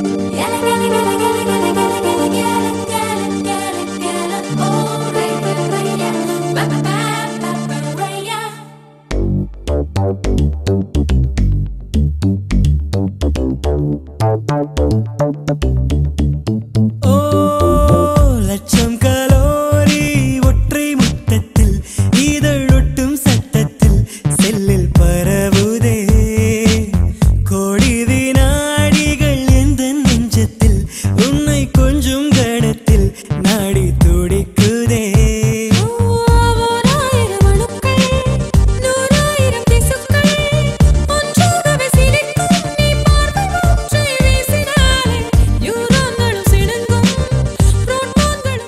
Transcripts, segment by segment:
ஓ லட்சம் கலோரி ஒற்றை முத்தத்தில் இதழொட்டும் சத்தத்தில் செல்லில் பரவுதே கோடி வினாடிகள் எந்த நெஞ்சத்தில் உன்னை கொஞ்சம் கணத்தில் நாடி துடிக்குதே ஓராயிரம் அணுக்கள் நூறாயிரம் திசுக்கள் ஒன்றாகவே சிரிக்கும் நீ பார்வை ஒற்றை வீசினாலே நியூரான்களும் சிணுங்கும் புரோட்டான்களும்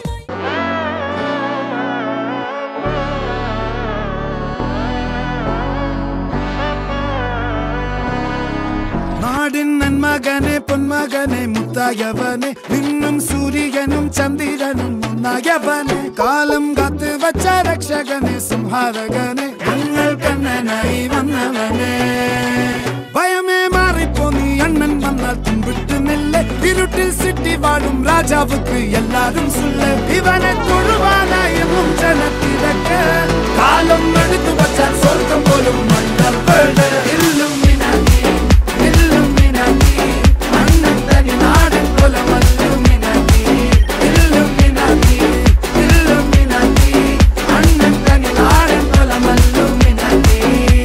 நாடின் நன்மகனே பொன்மகனே முத்தாயவனே விண்ணும் சூரியனும் சந்திரனும் முன்னாயவனே காலம் காத்து வச்ச ரக்ஷகனே சிம்ஹாரகனே எங்கள் கண்ணனாய் வந்தவனே பயமே மாறிப்போ நீ அண்ணன் வந்தால் தும்பிட்டு நில்ல இருட்டில் சிட்டி வாழும் ராஜாவுக்கு எல்லாரும் சொல்ல இவனை தொழுவானா எனும் ஜனத்திறக்க காலம் எடுத்து வச்சால் சொர்க்கம் போலும் மன்னர் வேட இல்லுமினாட்டி இல்லுமினாட்டி அண்ணன் தனி நாடன் போல மல்லுமினாட்டி இல்லுமினாட்டி இல்லுமினாட்டி அண்ணன் தனி நாடன் போல மல்லுமினாட்டி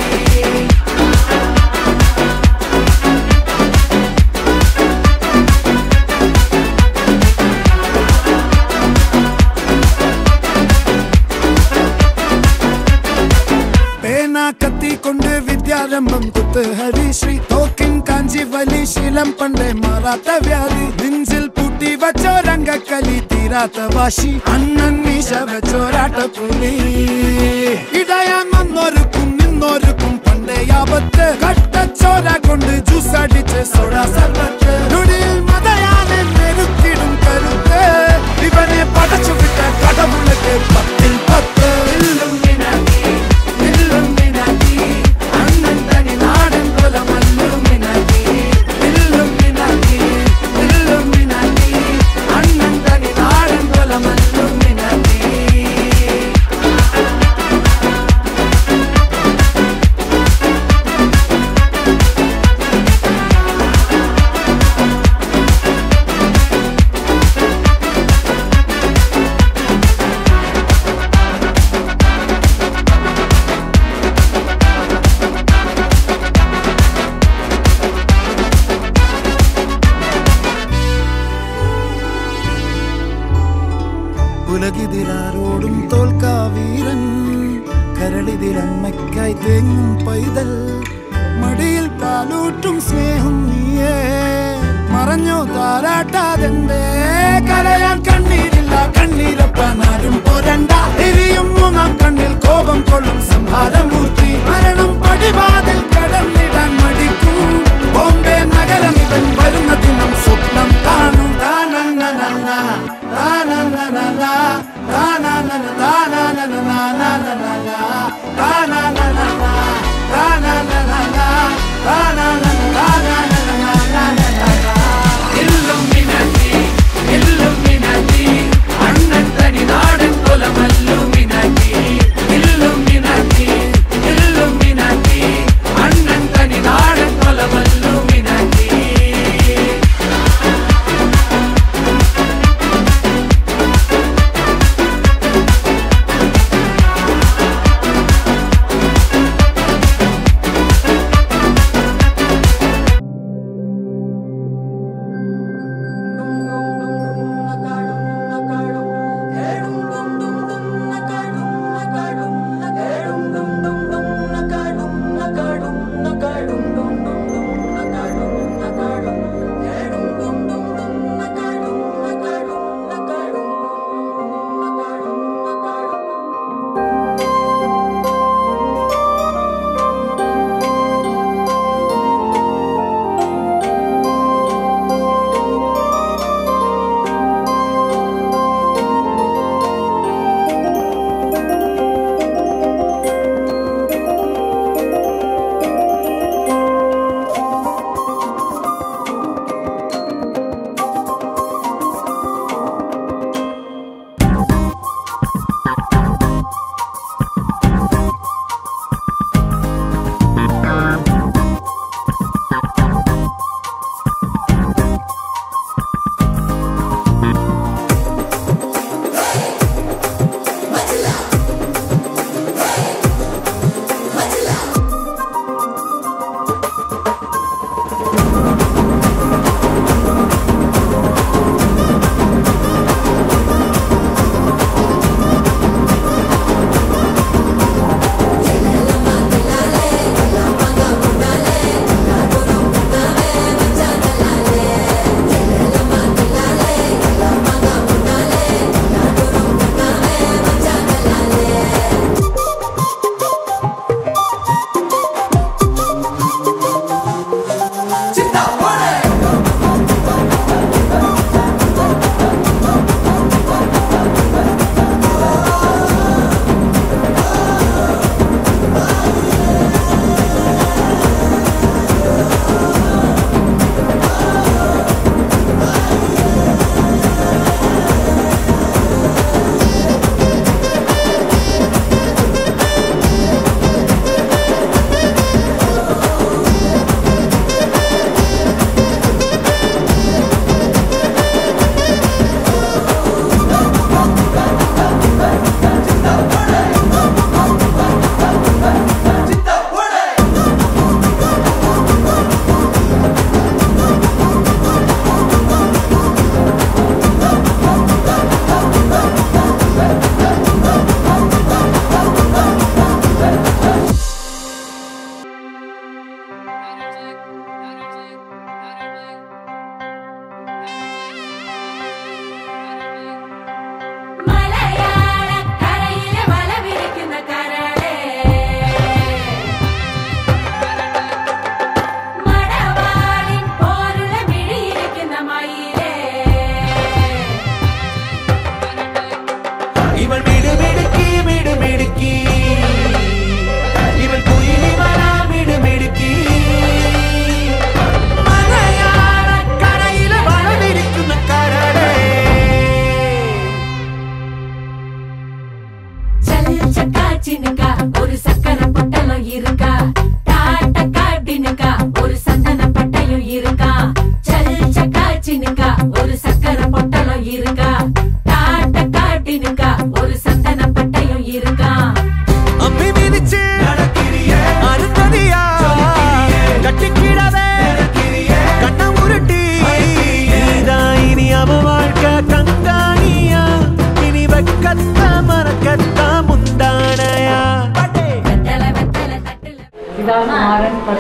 பேனா கத்தி கொண்டு வித்யாரம்பம் குத்து ஹரி ஸ்ரீ தோக்கின் காஞ்சி வலி சீலம் பண்டே மாறாத்த வியாதி நெஞ்சில் பூட்டி வச்சோ ரங்க கலி தீராத்த வாஷி அண்ணன் மீச வச்சோராட்ட புலி இடையான் வന്നோருக்கும் நின்னோருக்கும் பண்டே ஆபத்து கட்டச்சோர கொண்டு ஜூஸ் அடிச்சு சோடா சர்வத்து நொடியில் மதையானை நெருக்கிடும் கருத்து இவனை படைச்சு விட்ட கடவுளுக்கு பத்தில் பத்து இல்லுமினாட்டி இல்லுமினாட்டி அண்ணன் தனி நாடன் போல மல்லுமினாட்டி இல்லுமினாட்டி இல்லுமினாட்டி அண்ணன் தனி நாடன் போல மல்லுமினாட்டி ഉലകിതിരാരോടും തോൽക്കാവീരൻ കരളിതിരമ്മയ്ക്കായി തേങ്ങും പൈതൽ മടിയിൽ പാലൂട്ടും സ്നേഹം നീയേ മറഞ്ഞോ താരാട്ടാതെന്തേ കരയാൻ കണ്ണീരില്ല കണ്ണീരപ്പാനാരും പോരണ്ട എരിയും മൂന്നാം കണ്ണിൽ കോപം കൊള്ളും സംഹാരമൂർത്തി മരണം പടിവാതിൽ കടന്നിടാൻ മടിക്കും ബോംബെ നഗരം ഇവൻ വരുന്ന ദിനം സ്വപ്നം കാണും താനന്നനന്ന, താനന്നനന്ന, താനന്നന, താനന്നനനനനനന, താനന്നനന്ന, താനന്നനന്ന, താനന്നന, താനന്നനനനനന. Illuminati, Illuminati, அண்ணன் தனி நாடன் போல மல்லுமினாட்டி Illuminati, Illuminati, அண்ணன் தனி நாடன் போல மல்லுமினாட்டி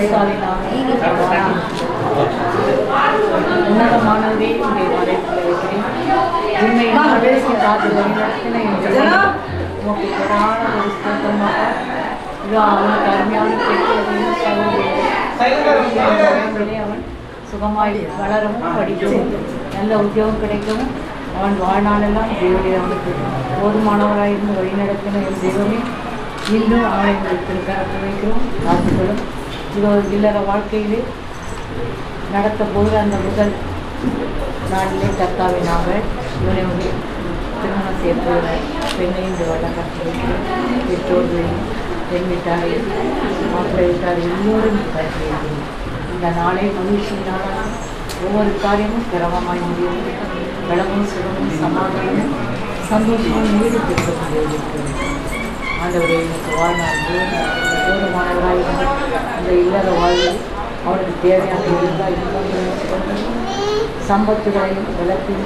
உன்னதமானவரே உங்களை மறைப்பில் வைக்கிறேன் உண்மை கடைசி காத்து வழிநடத்தின உமக்கு பிரதான ஒரு ஸ்தோத்திரமாக இதோ அவனுக்கு அருமையான பெற்றோரையும் சகோதரர்களே அவன் சுகமாய் வளரவும் படிக்கவும் நல்ல உத்தியோகம் கிடைக்கவும் அவன் வாழ்நாளெல்லாம் தேவடைய அவனுக்கு போதுமானவராக இருந்து வழிநடத்தின என் தெய்வமே இன்னும் அவனை உங்களுக்கு கருத்து வைக்கிறோம் காத்துக்களும் இதோ இல்லற வாழ்க்கையிலே நடத்த போகிற அந்த முதல் நாளிலே கர்த்தாவை நாங்கள் இவனை ஒரு திருமணம் செய்ய போகிற பெண்ணை இந்த வருடம் கற்று வைக்கிறோம் பெற்றோர்களையும் பெண் வீட்டாரையும் மாப்பிள்ளை வீட்டாரையும் எல்லோரும் கற்று வைக்கிறோம் இந்த நாளை மகிழ்ச்சியினால் ஒவ்வொரு காரியமும் கிரமமாய் முடியும் வளமும் சுகமும் சமாதானமும் சந்தோஷமும் நீடித்திருக்கக்கூடிய இருக்கிறது ஆண்டவரே எனக்கு வாழ்நாள் போதுமானவராக இருந்து அந்த இல்லற வாழ்வில் அவனுக்கு தேவையான எல்லா இன்பங்களையும் சுகங்களையும் சம்பத்துகளையும் வளர்த்து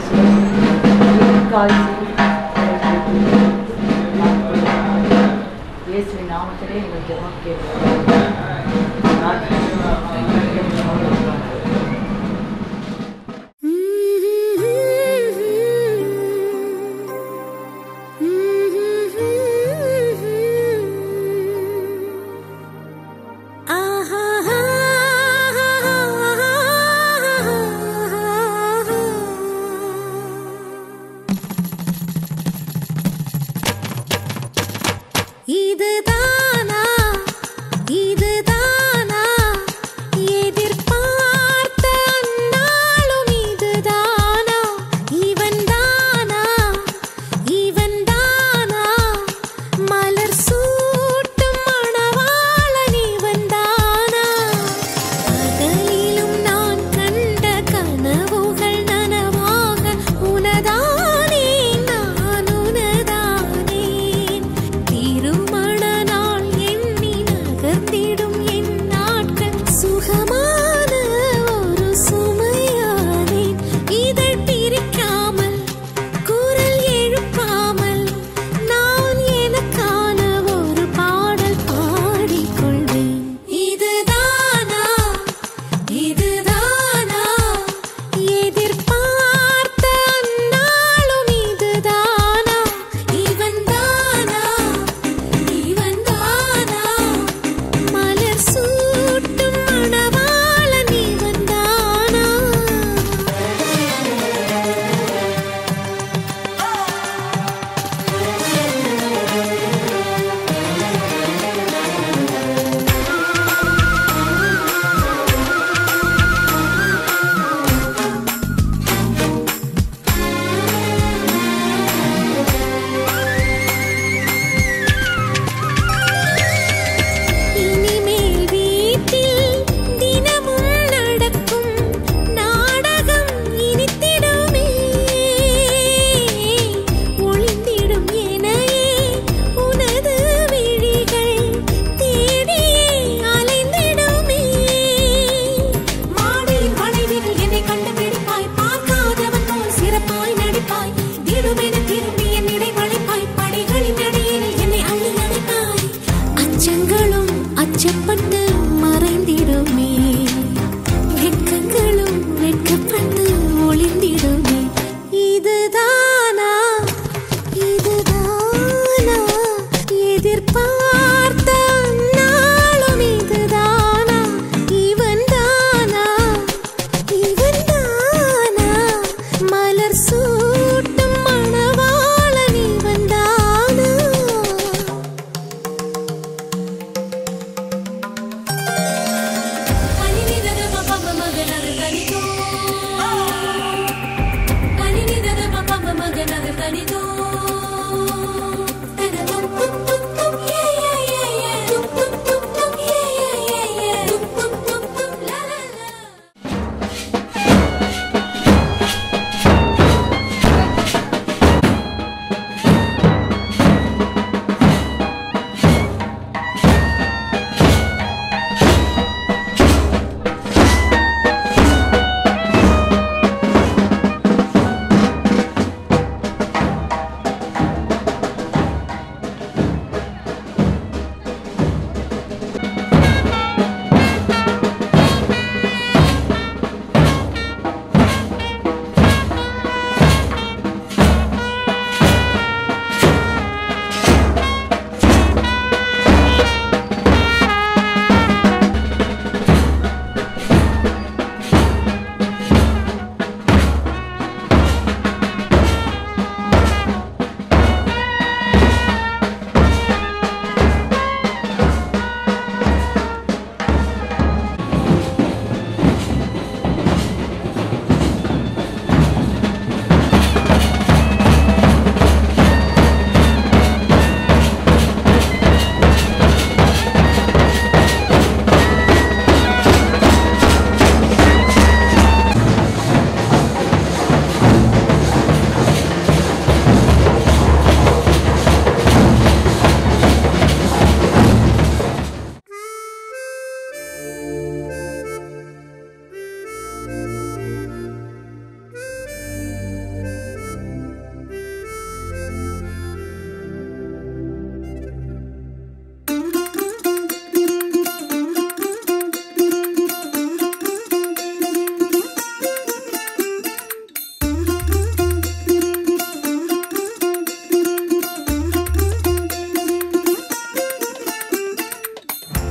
இயேசுவின் நாமத்திலே எங்கள் ஜெபம் கேட்கிறோம் இதுதானா இதுதானா எதிர்பார்த்த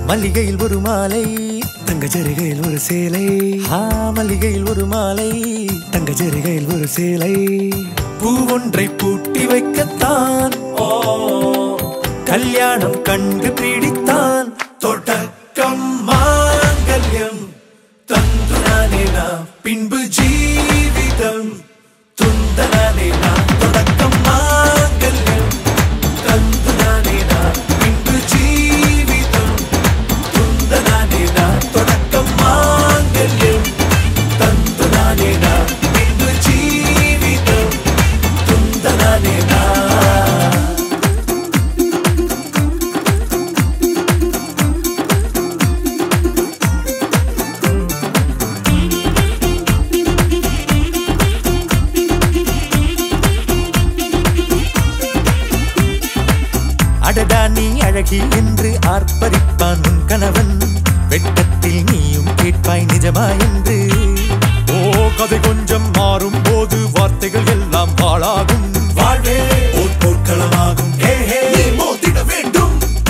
மல்லிகையில் ஒரு மாலை தங்க ஜரிகையில் ஒரு சேலை ஆ மல்லிகையில் ஒரு மாலை தங்க ஜரிகையில் ஒரு சேலை பூ ஒன்றை பூட்டி வைக்கத்தான் ஓ கல்யாணம் கண்டு பிடித்தான் தொடக்கம் மாங்கல்யம் தந்துனானே நான் பின்பு ஜீவிதம் துந்தனானே நான் தொடக்கம் மாங்கல்யம் தந்துனானே நான் பின்பு ஜீவிதம் துந்தனானே நான் தொடக்கம் மாங்கல்யம் தந்துனானே நான் பின்பு ஜீவிதம் துந்தனானே நான் அடடா நீ அழகி என்று ஆர்ப்பரிப்பான் உன் கணவன் வெட்டத்தில் நீயும் கேட்பாய் நிஜமா என்று ஓ கதை கொஞ்சம் மாறும் போது வார்த்தைகள் எல்லாம் பாழாகும் வாழ்வே ஓர் போர்க்களமாகும் ஹே ஹே நீ மோதிட வேண்டும்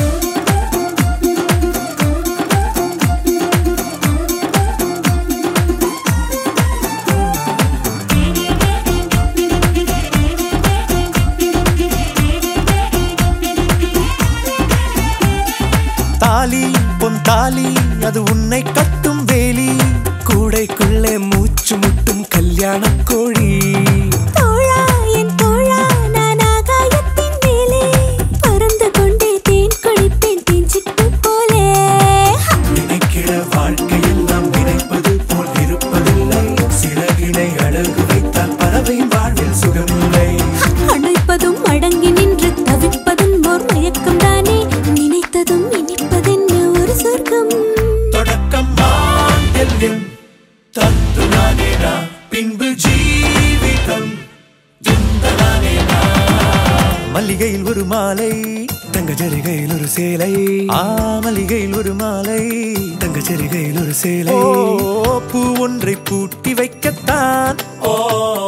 தாலி பொன் தாலி அது உன்னை கட்டும் வேலி கூடைக்குள்ளே மூச்சு முட்டும் கல்யாண கோழி தோழா என் தோழா நான் ஆகாயத்தின் மேலே பறந்து கொண்டே தேன் குடிப்பேன் தேஞ்சிட்டு போலே நினைக்கிற வாழ்க்கையில் நாம் நினைப்பது போல் இருப்பதில்லை சிறகினை அழகு வைத்தால் பறவை வாழ்வில் சுகமில்லை அணைப்பதும் அடங்கி நின்று தவிப்பதும் ஓர் மயக்கம் தானே நினைத்ததும் இனிப்பதென்ன ஒரு சொர்க்கம் தொடக்கம் மாங்கல்யம் தந்து நானேனா பின்பு ஜீவிதம் துந்தனானேனா மல்லிகையில் ஒரு மாலை தங்க ஜரிகையில் ஒரு சேலை ஆ மல்லிகையில் ஒரு மாலை தங்க ஜரிகையில் ஒரு சேலை பூ ஒன்றை பூட்டி வைக்கத்தான் ஓ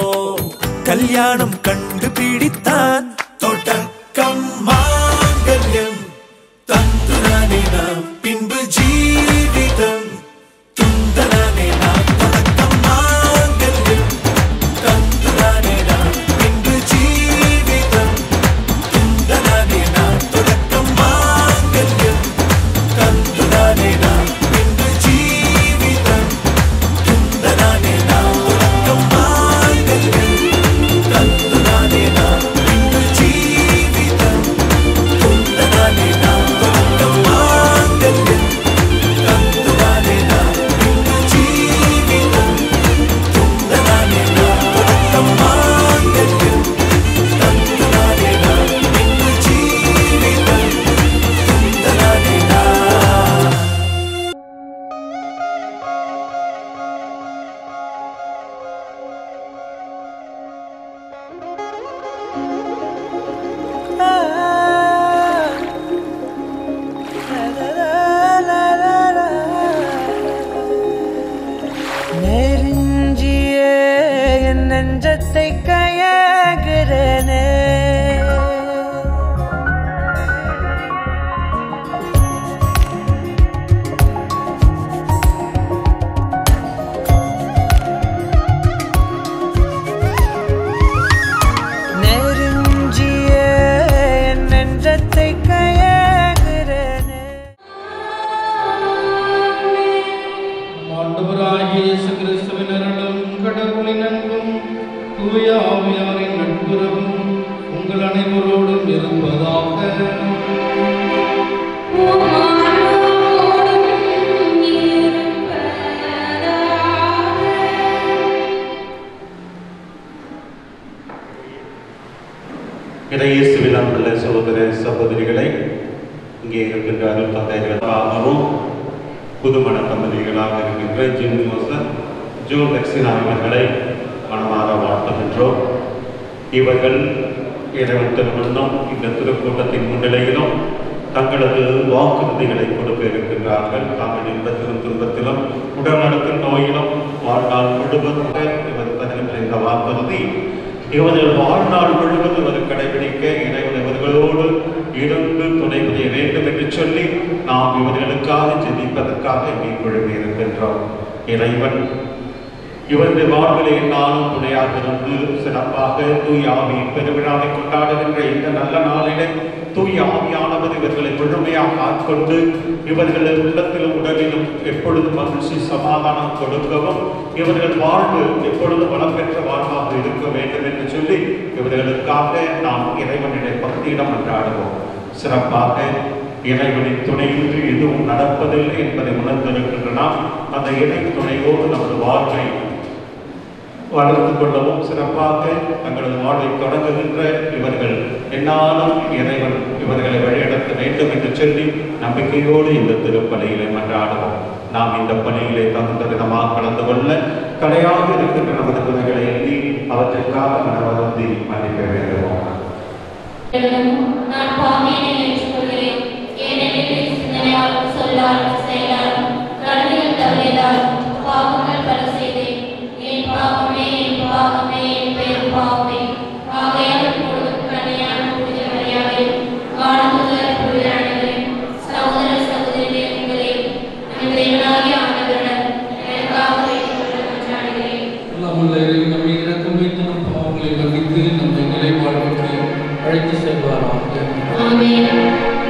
கல்யாணம் கண்டு பிடித்தான் தொடக்கம் மாங்கல்யம் தந்துனானே நாம் பின்பு ஜீவிதம் துந்தனானே நாம் தொடக்கம் மாங்கல்யம் தந்துனானே நாம் பின்பு ஜீவிதம் துந்தனானே நாம் தொடக்கம் மாங்கல்யம் தந்துனானே நாம் பின்பு ஜீவிதம் துந்தனானே நாம் தொடக்கம் மாங்கல்யம் தந்துனானே நாம் பின்பு ஜீவிதம் துந்தனானே நாம் தொடக்கம் மாங்கல்யம் தந்துனானே நாம் பின்பு ஜீவிதம் துந்தனானே நாம் தொடக்கம் மாங்கல்யம் தந்துனானே நாம் பின்பு ஜீவிதம் துந்தனானே நாம் நெருஞ்சியே என் நெஞ்சத்தை கையாகிறனே நெருஞ்சியே என் நெஞ்சத்தை கையாகிறனே ஆண்டவராகிய இயேசு கிறிஸ்துவின் அருளும் கடவுளின் அன்பும் தூய ஆவியாரின் நட்புறவும் உங்கள் அனைவரோடும் இருப்பதாக இறையேசுவில் அன்புள்ள சகோதர சகோதரிகளை இங்கே இருக்கின்ற அருள் தந்தைகளாகவும் புதுமண தம்பதிகளாக இருக்கின்ற ஜிம் ஜோசப் ஜோ லெக்சினா இவர்களை மனமாற வாழ்த்துகின்றோம் இவர்கள் இறைவன் திருமணம் இந்த திருக்கூட்டத்தின் முன்னிலையிலும் தங்களது வாக்குறுதிகளை கொடுக்க இருக்கின்றார்கள் தாங்கள் இன்பத்திலும் துன்பத்திலும் உடல் நலத்தின் நோயிலும் வாழ்நாள் முழுவதும் இவர் தருகின்ற இந்த வாக்குறுதி இவர்கள் வாழ்நாள் முழுவதும் இவர் கடைபிடிக்க இறைவன் இவர்கள் இவர்களோடு இருந்து துணை புரிய வேண்டும் என்று சொல்லி நாம் இவர்களுக்காக ஜெபிப்பதற்காக இங்கே குழுமி இருக்கின்றோம் இறைவன் இவரது வாழ்விலே நானும் துணையாக இருந்து சிறப்பாக தூய் ஆவியின் பெருவிழாவை கொண்டாடுகின்ற இந்த நல்ல நாளிலே தூய் ஆவியானவர் இவர்களை முழுமையாக ஆட்கொண்டு இவர்கள் உள்ளத்திலும் உடலிலும் எப்பொழுதும் மகிழ்ச்சி சமாதானம் கொடுக்கவும் இவர்கள் வாழ்வு எப்பொழுதும் வளம் பெற்ற வாழ்வாக இருக்க வேண்டும் என்று சொல்லி இவர்களுக்காக நாம் இறைவனிடம் பக்தியிடம் கொண்டாடுவோம் சிறப்பாக இறைவனின் துணையின்றி எதுவும் நடப்பதில்லை என்பதை உணர்ந்திருக்கின்ற நாம் அந்த இறை துணையோடு நமது வாழ்வை வளர்த்து கொள்ளவும் சிறப்பாக தங்களது வாழ்வை தொடங்குகின்ற இவர்கள் என்னாலும் இறைவன் இவர்களை வழிநடத்த வேண்டும் என்று சொல்லி நம்பிக்கையோடு இந்த திருப்பலியிலே மன்றாடுவோம் நாம் இந்த பணியிலே தகுந்த விதமாக கலந்து கொள்ள தடையாக இருக்கின்ற நமது குறைகளை எண்ணி அவற்றிற்காக மனவருந்தி மன்னிக்க வேண்டுவோம் நான் பாவியனை ஏற்றுக்கொள்கிறேன் ஏனெனில் சிந்தனையாலும் சொல்லாலும் செயலாலும் கடமைகள் தவறியதாலும் பாவங்கள் பல செய்தேன் என் பாவமே என் பாவமே என் பெயர் பாவமே ஆகையால் இப்பொழுது கண்ணியான புனித மரியாதை வாழ்ந்துதல் புனித அனைவரையும் சகோதர சகோதரிகளே உங்களே நமது இவனாகிய ஆண்டவரிடம் எனக்காக வேண்டிக் கொள்ள மன்றாடுகிறேன் எல்லாம் உள்ள இறைவன் நம்மை இறக்கம் வைத்து நம் பாவங்களை மன்னித்து நம்மை நிலை வாழ்வுக்கு அழைத்து செல்வாராக ஆமென்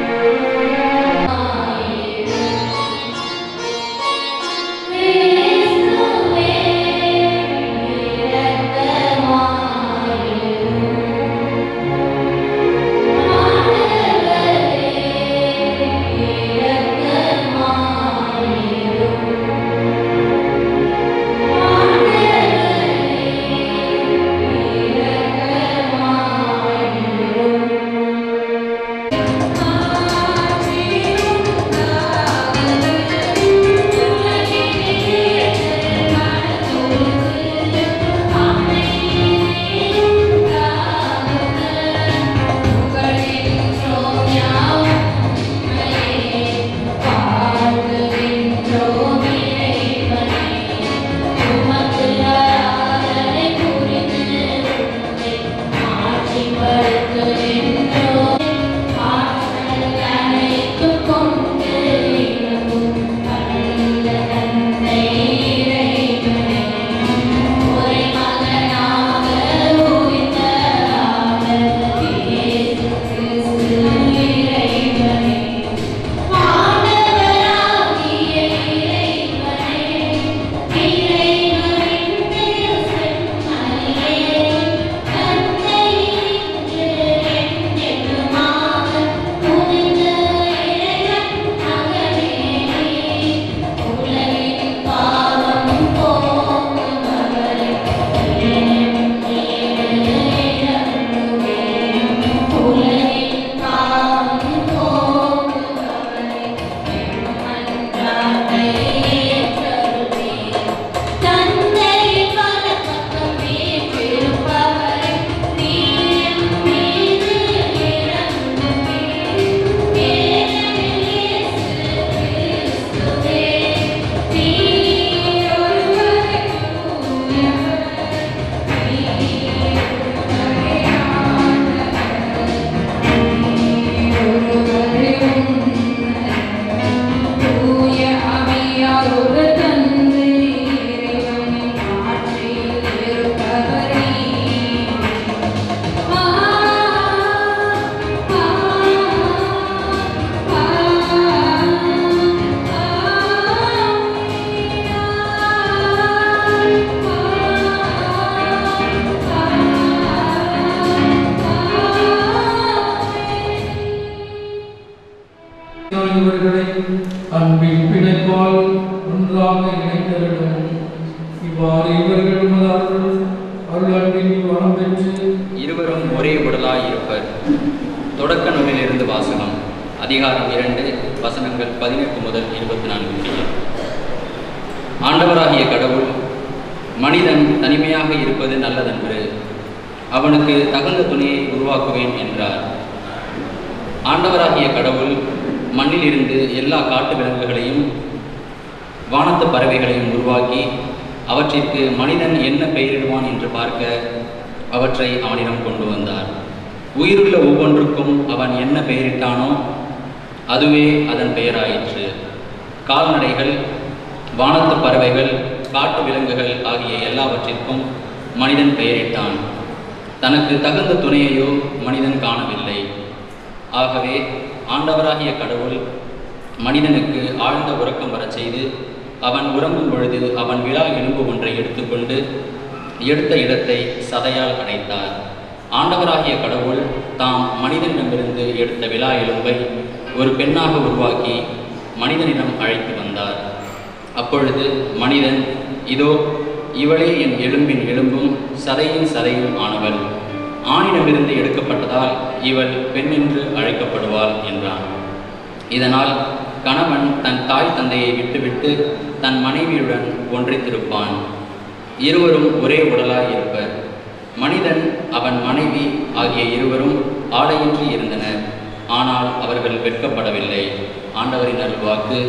இவர்களை அன்பின் பிணைப்பால் ஒன்றாக இணைத்தரிடம் இவ்வாறு இவர்கள் உமது அருள் அருள் அன்பின் வளம் பெற்று இருவரும் ஒரே உடலாய் இருப்பர் தொடக்க நூலிலிருந்து வாசகம் அதிகாரம் இரண்டு வசனங்கள் பதினெட்டு முதல் இருபத்தி நான்கு முடிய ஆண்டவராகிய கடவுள் மனிதன் தனிமையாக இருப்பது நல்லதன்று அவனுக்கு தகுந்த துணையை உருவாக்குவேன் என்றார் ஆண்டவராகிய கடவுள் மண்ணிலிருந்து எல்லா காட்டு விலங்குகளையும் வானத்து பறவைகளையும் உருவாக்கி அவற்றிற்கு மனிதன் என்ன பெயரிடுவான் என்று பார்க்க அவற்றை அவனிடம் கொண்டு வந்தார் உயிருள்ள ஒவ்வொன்றுக்கும் அவன் என்ன பெயரிட்டானோ அதுவே அதன் பெயராயிற்று கால்நடைகள் வானத்து பறவைகள் காட்டு விலங்குகள் ஆகிய எல்லாவற்றிற்கும் மனிதன் பெயரிட்டான் தனக்கு தகுந்த துணையையோ மனிதன் காணவில்லை ஆகவே ஆண்டவராகிய கடவுள் மனிதனுக்கு ஆழ்ந்த உறக்கம் வரச் செய்து அவன் உறங்கும் பொழுது அவன் விழா எலும்பு ஒன்றை எடுத்துக்கொண்டு எடுத்த இடத்தை சதையால் அடைத்தார் ஆண்டவராகிய கடவுள் தாம் மனிதனிடமிருந்து எடுத்த விழா எலும்பை ஒரு பெண்ணாக உருவாக்கி மனிதனிடம் அழைத்து வந்தார் அப்பொழுது மனிதன் இதோ இவளே என் எலும்பின் எலும்பும் சதையின் சதையும் ஆனவள் ஆணிடமிருந்து எடுக்கப்பட்டதால் இவள் பெண் என்று அழைக்கப்படுவாள் என்றான் இதனால் கணவன் தன் தாய் தந்தையை விட்டுவிட்டு தன் மனைவியுடன் ஒன்றித்திருப்பான் இருவரும் ஒரே உடலாய் இருப்பர் மனிதன் அவன் மனைவி ஆகிய இருவரும் ஆடையின்றி இருந்தனர் ஆனால் அவர்கள் வெட்கப்படவில்லை ஆண்டவரின் அருள்வாக்கு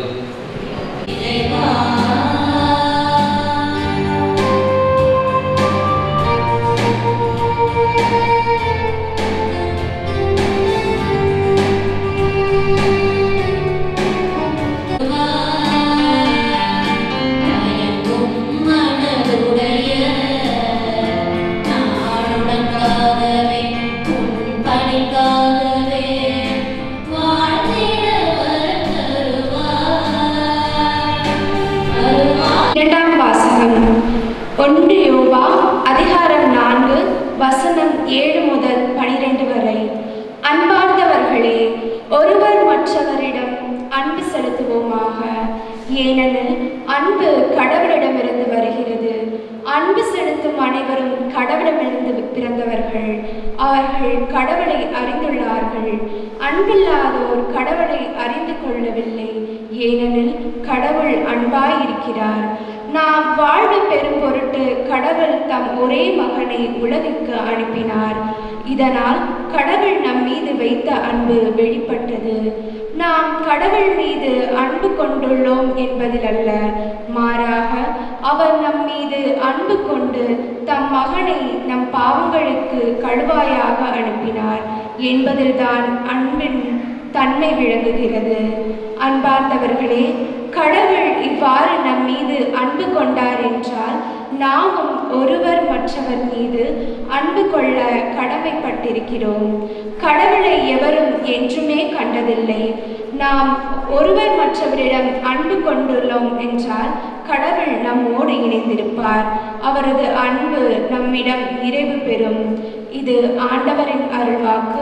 இரண்டாம் வாசகம் ஒன்று யோவா அதிகாரம் நான்கு வசனம் ஏழு முதல் பனிரெண்டு வரை அன்பார்ந்தவர்களே ஒருவர் மற்றவரிடம் அன்பு செலுத்துவோமாக ஏனெனில் அன்பு கடவுளிடமிருந்து வருகிறது அன்பு செலுத்தும் அனைவரும் கடவுளிடமிருந்து பிறந்தவர்கள் அவர்கள் கடவுளை அறிந்துள்ளார்கள் அன்பில்லாதோர் கடவுளை அறிந்து கொள்ளவில்லை ஏனெனில் கடவுள் அன்பாயிருக்கிறார் நாம் வாழ்வு பெறும் பொருட்டு கடவுள் தம் ஒரே மகனை உலகிற்கு அனுப்பினார் இதனால் கடவுள் நம் மீது வைத்த அன்பு வெளிப்பட்டது நாம் கடவுள் மீது அன்பு கொண்டுள்ளோம் என்பதில் அல்ல மாறாக அவர் நம் மீது அன்பு கொண்டு தம் மகனை நம் பாவங்களுக்கு கழுவாயாக அனுப்பினார் என்பதில்தான் அன்பின் தன்மை விளங்குகிறது அன்பார்ந்தவர்களே கடவுள் இவ்வாறு நம் மீது அன்பு கொண்டார் என்றால் நாமும் ஒருவர் மற்றவர் மீது அன்பு கொள்ள கடமைப்பட்டிருக்கிறோம் கடவுளை எவரும் என்றுமே கண்டதில்லை நாம் ஒருவர் மற்றவரிடம் அன்பு கொண்டுள்ளோம் என்றால் கடவுள் நம்மோடு இணைந்திருப்பார் அவரது அன்பு நம்மிடம் நிறைவு பெறும் இது ஆண்டவரின் அருள்வாக்கு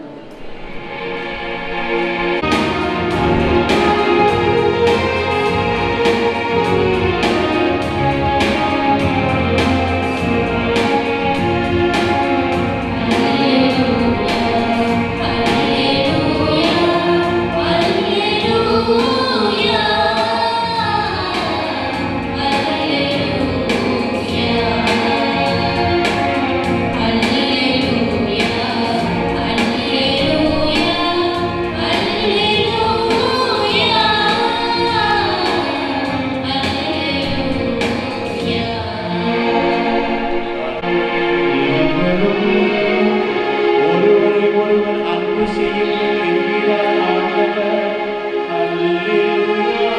ஒருவரை ஒருவர் அன்பு செய்யும் என்கிறார் ஆண்டவர் அல்லேலூயா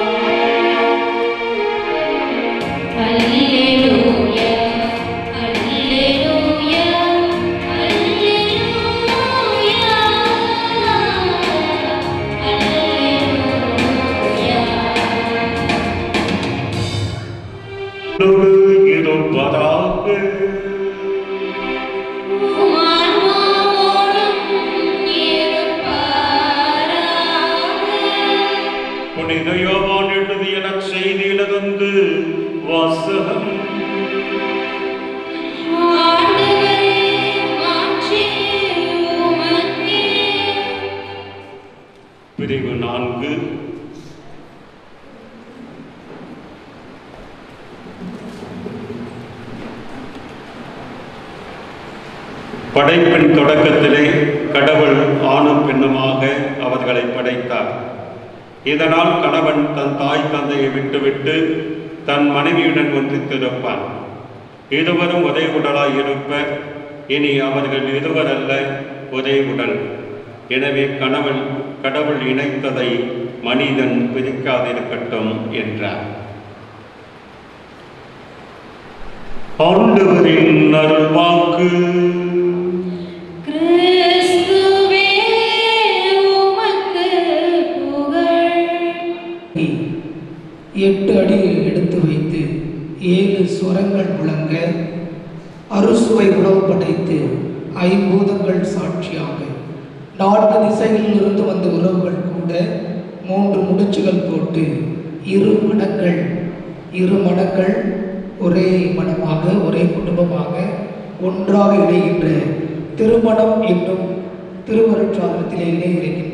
உன்னோடு இருப்பதாக புனித யோவான் எழுதிய நற்செய்தியிலிருந்து வாசகம் பிரிவு நான்கு படைப்பின் தொடக்கத்திலே கடவுள் ஆணும் பெண்ணுமாக அவர்களை படைத்தார் இதனால் கணவன் தன் தாய் தந்தையை விட்டுவிட்டு தன் மனைவியுடன் ஒன்றித்திருப்பான் இருவரும் ஒரே உடலாய் இருப்பர் இனி அவர்கள் இருவர் அல்ல ஒரே உடல் எனவே கணவன் கடவுள் இணைத்ததை மனிதன் பிரிக்காதிருக்கட்டும் என்றார் ஆண்டவரின் அருள்வாக்கு கிறிஸ்துவே உமக்கு புகழ் எட்டு அடி எடுத்து வைத்து ஏழு சுரங்கள் முழங்க அறுசுவை உணவு படைத்து ஐம்பூதங்கள் சாட்சியாக நான்கு திசைகளில் இருந்து வந்த உறவுகள் கூட மூன்று முடிச்சுகள் போட்டு இரு மனங்கள் இரு மனங்கள் ஒரே மனமாக ஒரே குடும்பமாக ஒன்றாக இணைகின்ற திருமணம் என்னும் திருவருட்சாதனத்திலே இணையிருக்கின்ற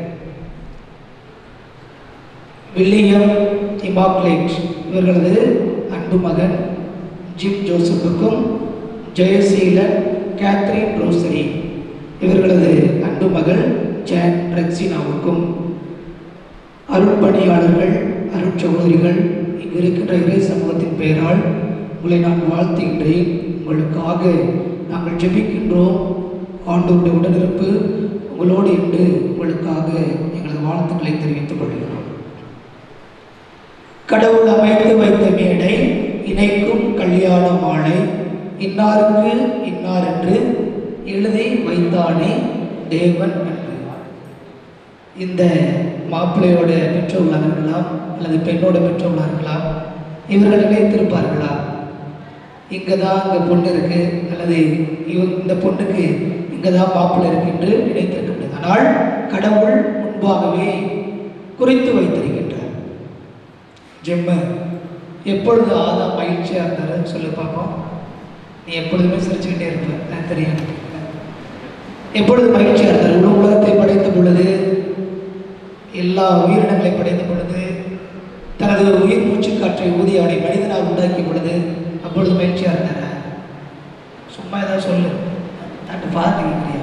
வில்லியம் இமாக்லேட் இவர்களது அன்பு மகன் ஜிம் ஜோசப்புக்கும் ஜெயசீலன் கேத்ரின் ரோசரி இவர்களது அன்பு மகள் ஜான் ரெக்ஸினாவுக்கும் அருட்பணியாளர்கள் அருட்சகோதரிகள் இங்கு இருக்கின்ற இறை சமூகத்தின் பெயரால் உங்களை நான் வாழ்த்துகின்றேன் உங்களுக்காக நாங்கள் ஜெபிக்கின்றோம் ஆண்டோருடைய உடனிருப்பு உங்களோடு என்று உங்களுக்காக எங்களது வாழ்த்துக்களை தெரிவித்துக் கொள்கிறோம் கடவுள் அமைத்து வைத்த மேடை இணைக்கும் கல்யாண மாலை இன்னாருக்கு இன்னார் என்று எழுதி வைத்தானே தேவன் என்று இந்த மாப்பிள்ளையோட பெற்றோர்களாக இருக்கலாம் அல்லது பெண்ணோட பெற்றோர்களாக இருக்கலாம் இவர்கள் நினைத்திருப்பார்களா இங்கே தான் இங்கே பொண்ணு இருக்கு அல்லது இவங்க இந்த பொண்ணுக்கு இங்கே தான் மாப்பிள்ளை இருக்கு என்று நினைத்திருக்க முடியாது ஆனால் கடவுள் முன்பாகவே குறித்து வைத்திருக்கின்றார் ஜெம்ம எப்பொழுது ஆதாம் மகிழ்ச்சியாக இருந்தாரு சொல்லு பார்ப்போம் நீ எப்பொழுதுமே சிரிச்சுக்கிட்டே இருப்ப எனக்கு தெரியும் எப்பொழுது மகிழ்ச்சியாக இருந்தார் உலக உலகத்தை படைத்த பொழுது எல்லா உயிரினங்களை படைத்த பொழுது தனது உயிர் மூச்சு காற்றை ஊதி அவனை மனிதனாக உண்டாக்கிய பொழுது அப்பொழுது மகிழ்ச்சியாக இருந்தாரா சும்மா ஏதாவது சொல்லு தட்டு பார்த்துக்கிறீங்க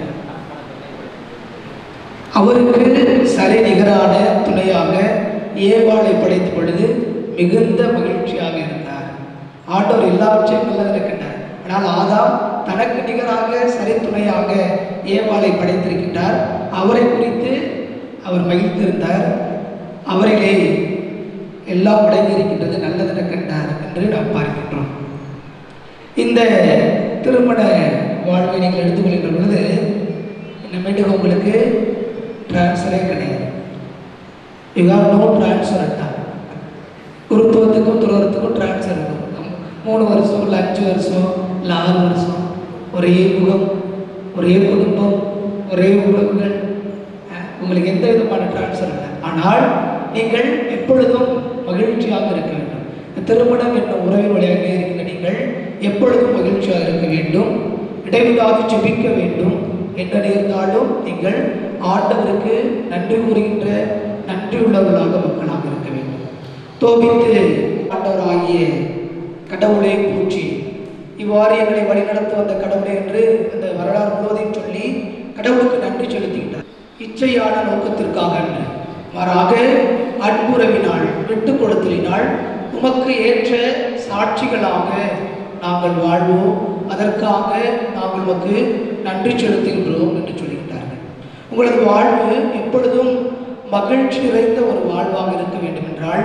அவருக்கு சரி நிகரான துணையாக ஏவாளை படைத்த பொழுது மிகுந்த மகிழ்ச்சியாக இருந்தார் ஆண்டவர் எல்லாவற்றையும் நல்லது இருக்கின்றார் ஆனால் ஆதாம் தனக்கு நிகராக சரி துணையாக ஏவாளை படைத்திருக்கின்றார் அவரை குறித்து அவர் மகிழ்ந்திருந்தார் அவரிலே எல்லாம் அடங்கியிருக்கின்றது நல்லதென கண்டார் என்று நாம் பார்க்கின்றோம் இந்த திருமண வாழ்வை நீங்கள் எடுத்துக்கொள்கின்ற பொழுது இனிமேட்டுக்கு உங்களுக்கு டிரான்ஸ்ஃபரே கிடையாது யூ ஹாவ் நோ டிரான்ஸ்ஃபர் அட்டா குருத்துவத்துக்கும் துறவரத்துக்கும் டிரான்ஸ்ஃபர் இருக்கும் மூணு வருஷம் இல்லை அஞ்சு வருஷம் இல்லை ஆறு வருஷம் ஒரே முகம் ஒரே குடும்பம் ஒரே உறவுகள் அஹ், உங்களுக்கு எந்த விதமான டிரான்ஸ்ஃபர் இல்லை ஆனால் நீங்கள் எப்பொழுதும் மகிழ்ச்சியாக இருக்க வேண்டும் திருமணம் என்னும் உறவின் வழியாக இருக்கின்ற நீங்கள் எப்பொழுதும் மகிழ்ச்சியாக இருக்க வேண்டும் இடைவிடாது ஜெபிக்க வேண்டும் என்ன நேர்ந்தாலும் நீங்கள் ஆண்டவருக்கு நன்றி கூறுகின்ற நன்றி உள்ளவர்களாக மக்களாக இருக்க வேண்டும் தோபித்து ஆண்டவராகிய கடவுளை பூச்சி இவ்வாறு எங்களை வழிநடத்த வந்த கடவுளை என்று அந்த வரலாறு முழுவதையும் சொல்லி கடவுளுக்கு நன்றி செலுத்துகின்றார் இச்சையான நோக்கத்திற்காக அன்று மாறாக அன்புறவினால் விட்டு கொடுத்தலினால் உமக்கு ஏற்ற சாட்சிகளாக நாங்கள் வாழ்வோம் அதற்காக நாங்கள் உமக்கு நன்றி செலுத்துகின்றோம் என்று சொல்லுகின்றார்கள் உங்களது வாழ்வு எப்பொழுதும் மகிழ்ச்சி நிறைந்த ஒரு வாழ்வாக இருக்க வேண்டும் என்றால்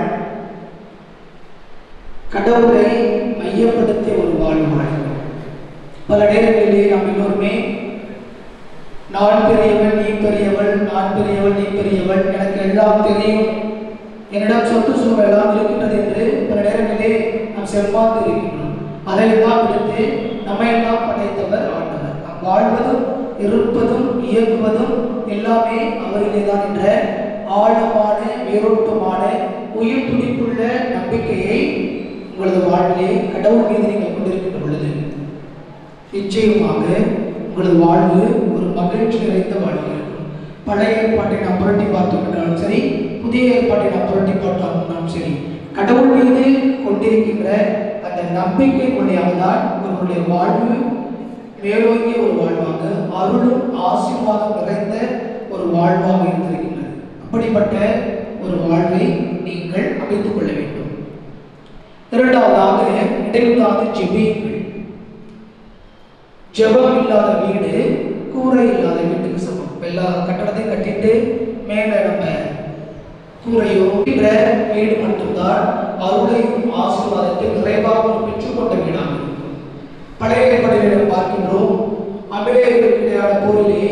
கடவுளை மையப்படுத்திய ஒரு வாழ்வு வாழ வேண்டும். பல நேரங்களிலே நாம் எல்லோருமே நான் பெரியவன் நீ பெரியவள் நான் பெரியவள் நீ பெரியவள் எனக்கு எல்லாம் தெரியும் என்னிடம் சொத்து சுகம் எல்லாம் இருக்கின்றது என்று பல நேரங்களிலே நாம் செம்மாந்து இருக்கின்றோம் அதையெல்லாம் விடுத்து நம்மையெல்லாம் படைத்தவர் ஆண்டவர் நாம் வாழ்வதும் இருப்பதும் இயங்குவதும் எல்லாமே அவரிலே தான் என்ற ஆழமான வேரோட்டமான உயிர் துடிப்புள்ள நம்பிக்கையை உங்களது வாழ்விலே கடவுள் மீது நீங்கள் கொண்டிருக்கின்ற பொழுது நிச்சயமாக உங்களது வாழ்வு ஒரு மகிழ்ச்சி நிறைந்த வாழ்வு இருக்கும் பழைய ஏற்பாட்டை நாம் புரட்டி பார்த்தோம் என்றாலும் சரி புதிய ஏற்பாட்டை நாம் புரட்டி பார்த்தோம்னாலும் சரி கடவுள் மீது கொண்டிருக்கின்ற அந்த நம்பிக்கை வழியாக தான் உங்களுடைய வாழ்வு மேலோங்கிய ஒரு வாழ்வாக அருளும் ஆசீர்வாதம் நிறைந்த ஒரு வாழ்வாக இருந்திருக்கின்றது அப்படிப்பட்ட ஒரு வாழ்வை நீங்கள் அமைத்துக் கொள்ள வேண்டும் இரண்டாவதாக இடைவிடாது ஜெபியுங்கள் ஜெபம் இல்லாத வீடு கூரை இல்லாத வீட்டுக்கு சமம் எல்லா கட்டடத்தையும் கட்டிட்டு மேலே நம்ம கூரையோ என்ற வீடு மட்டும்தான் அருளையும் ஆசீர்வாதத்தை நிறைவாக பெற்றுக்கொண்ட வீடாக இருக்கும் பழைய ஏற்பாடுகளை பார்க்கின்றோம் அபிலேயர்களுக்கிடையான போரிலே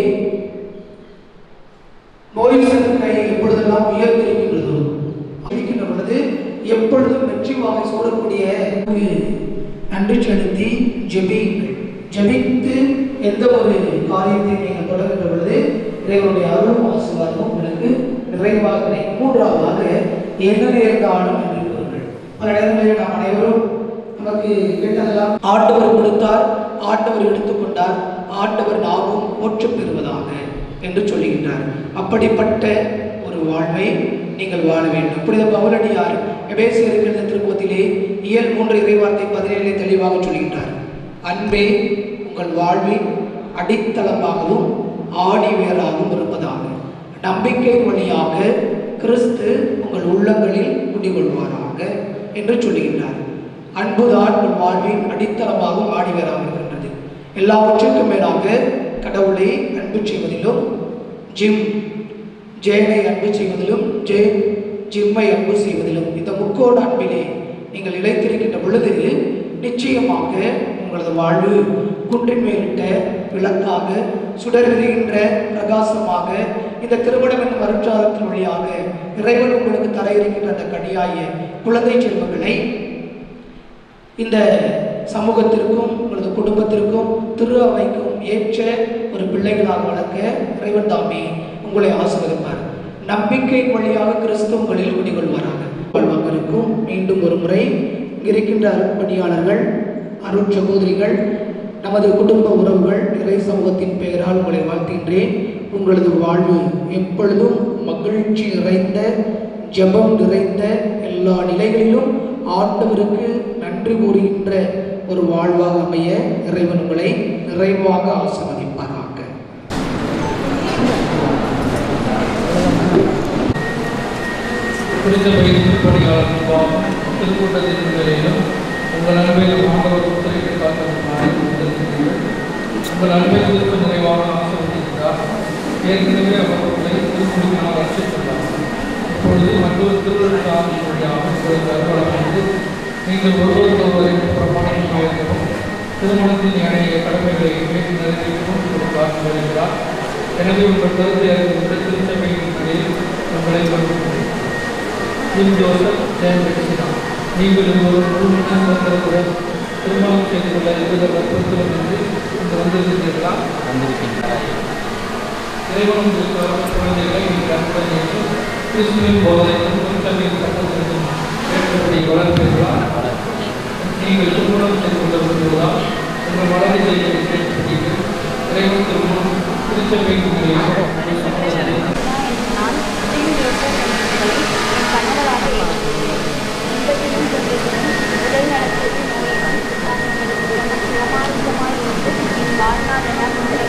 மோயிசன் கை எப்பொழுதெல்லாம் உயர்ந்திருக்கின்றதோ இருக்கின்ற பொழுது எப்பொழுதும் வெற்றி வாகை சூடக்கூடிய நன்றி செலுத்தி ஜெபியுங்கள் ஜெபித்து எந்த ஒரு காரியத்தை நீங்கள் தொடங்குகின்ற பொழுது இறைவனுடைய அருளும் ஆசீர்வாதமும் உங்களுக்கு நிறைவாக கிடைக்கும் மூன்றாவதாக என்ன நேர்ந்தாலும் என்று கூறுங்கள் பல நேரங்களில் நாம் அனைவரும் நமக்கு கேட்டதெல்லாம் ஆண்டவர் கொடுத்தார் ஆண்டவர் எடுத்துக்கொண்டார் ஆண்டவர் நாமும் போற்று பெறுவதாக என்று சொல்லுகின்றார் அப்படிப்பட்ட ஒரு வாழ்வை நீங்கள் வாழ வேண்டும் புனித பவுலடியார் எபேசியர் எழுந்த திருப்பத்திலே இயல் மூன்று இறைவார்த்தை பதினேழு தெளிவாக சொல்கின்றார் அன்பே உங்கள் வாழ்வின் அடித்தளமாகவும் ஆணிவேராகவும் இருப்பதாக நம்பிக்கை வழியாக கிறிஸ்து உங்கள் உள்ளங்களில் குடிகொள்வாராக என்று சொல்லுகின்றார் அன்புதான் உன் வாழ்வின் அடித்தளமாகவும் ஆணிவேராக இருக்கின்றது எல்லாவற்றிற்கும் மேலாக கடவுளை அன்பு செய்வதிலும் ஜிம் ஜெயனை அன்பு செய்வதிலும் ஜெய் ஜிம்மை அன்பு செய்வதிலும் இந்த முக்கோண அன்பிலே நீங்கள் இழைத்திருக்கின்ற பொழுது நிச்சயமாக உங்களது வாழ்வு குன்றின் மேலிட்ட விளக்காக சுடர்விடுகின்ற பிரகாசமாக இந்த திருமணம் என்னும் வருற்றாதத்தின் வழியாக இறைவன் உங்களுக்கு தர இருக்கின்ற அந்த கனியாய குழந்தை செல்வங்களை இந்த சமூகத்திற்கும் உங்களது குடும்பத்திற்கும் திரு அவைக்கும் ஏற்ற ஒரு பிள்ளைகளாக வளர்க்க இறைவன் தாமே உங்களை ஆசீர்வதிப்பார் நம்பிக்கை வழியாக கிறிஸ்து உங்களில் குடிகொள்வாராக வாழ்வாங்கருக்கும் மீண்டும் ஒரு முறை இங்கு இருக்கின்ற அருட்பணியாளர்கள் அருட் சகோதரிகள் நமது குடும்ப உறவுகள் இறை சமூகத்தின் பெயரால் உங்களை வாழ்த்துகின்றேன் உங்களது வாழ்வு எப்பொழுதும் மகிழ்ச்சி நிறைந்த ஜெபம் நிறைந்த எல்லா நிலைகளிலும் ஆண்டவருக்கு நன்றி கூறுகின்ற ஒரு வாழ்வாக அமைய இறைவன் உங்களை நிறைவாக ஆசீர்வதிப்பாராக குறித்த பயிற்சிப்படியாளர் பாவம் திருக்கூட்டத்தின் நிலையிலும் உங்கள் அன்பையும் ஆண்டவர் உத்தரவிட்டு காத்தவர்களாக வந்திருக்கிறீர்கள் உங்கள் அன்பை திருப்ப நிறைவாக ஆசிர்வதிக்கிறார் ஏற்கனவே அவர் உங்களை திருமுடியினால் ரட்சித்துள்ளார் இப்பொழுது மற்றொரு திருவிழா வழியாக உங்களை கருவளர்ந்து நீங்கள் ஒருவருக்கு ஒருவரை பிரமாணம் உயர்த்தவும் திருமணத்தின் ஏனைய கடமைகளை ஏற்று நிறைவேற்றவும் உங்களுக்கு ஆசி வருகிறார் எனவே உங்கள் கருத்தை அறிந்து திருச்சபையின் நிலையில் உங்களை வருகிறேன் ஜிம் ஜோசப் ஜெயம் பெற்றினா நீங்கள் ஒரு முழு சுதந்திரத்துடன் திருமணம் செய்து கொள்ள எவ்வித வற்புறுத்தலும் என்று இங்கு வந்திருக்கிறீர்களா வந்திருக்கின்றார் இறைவன் உங்களுக்கு வரும் குழந்தைகளை நீங்கள் அன்புடன் ஏற்று கிறிஸ்துவின் போதையும் திருச்சபையின் சட்டத்திற்கும் ஏற்றபடி வளர்ப்பீர்களா நீங்கள் திருமணம் செய்து கொள்ள விரும்புவதால் உங்கள் வளர்ச்சி செய்ய கேட்கிறீர்கள் இறைவன் திருமணம் திருச்சபையின் நிலையில் நான் ஜிம் ஜோசப் என்பவர்களை என் கணவராக ஏற்றுக்கொண்டேன் இந்த திருமணத்துடன் உடல் நலத்திற்கு நோயுடன் நான் உங்களுக்கு மிகவும் பிரமாணிகமாய் இருந்து என் வாழ்நாளெல்லாம் உங்களை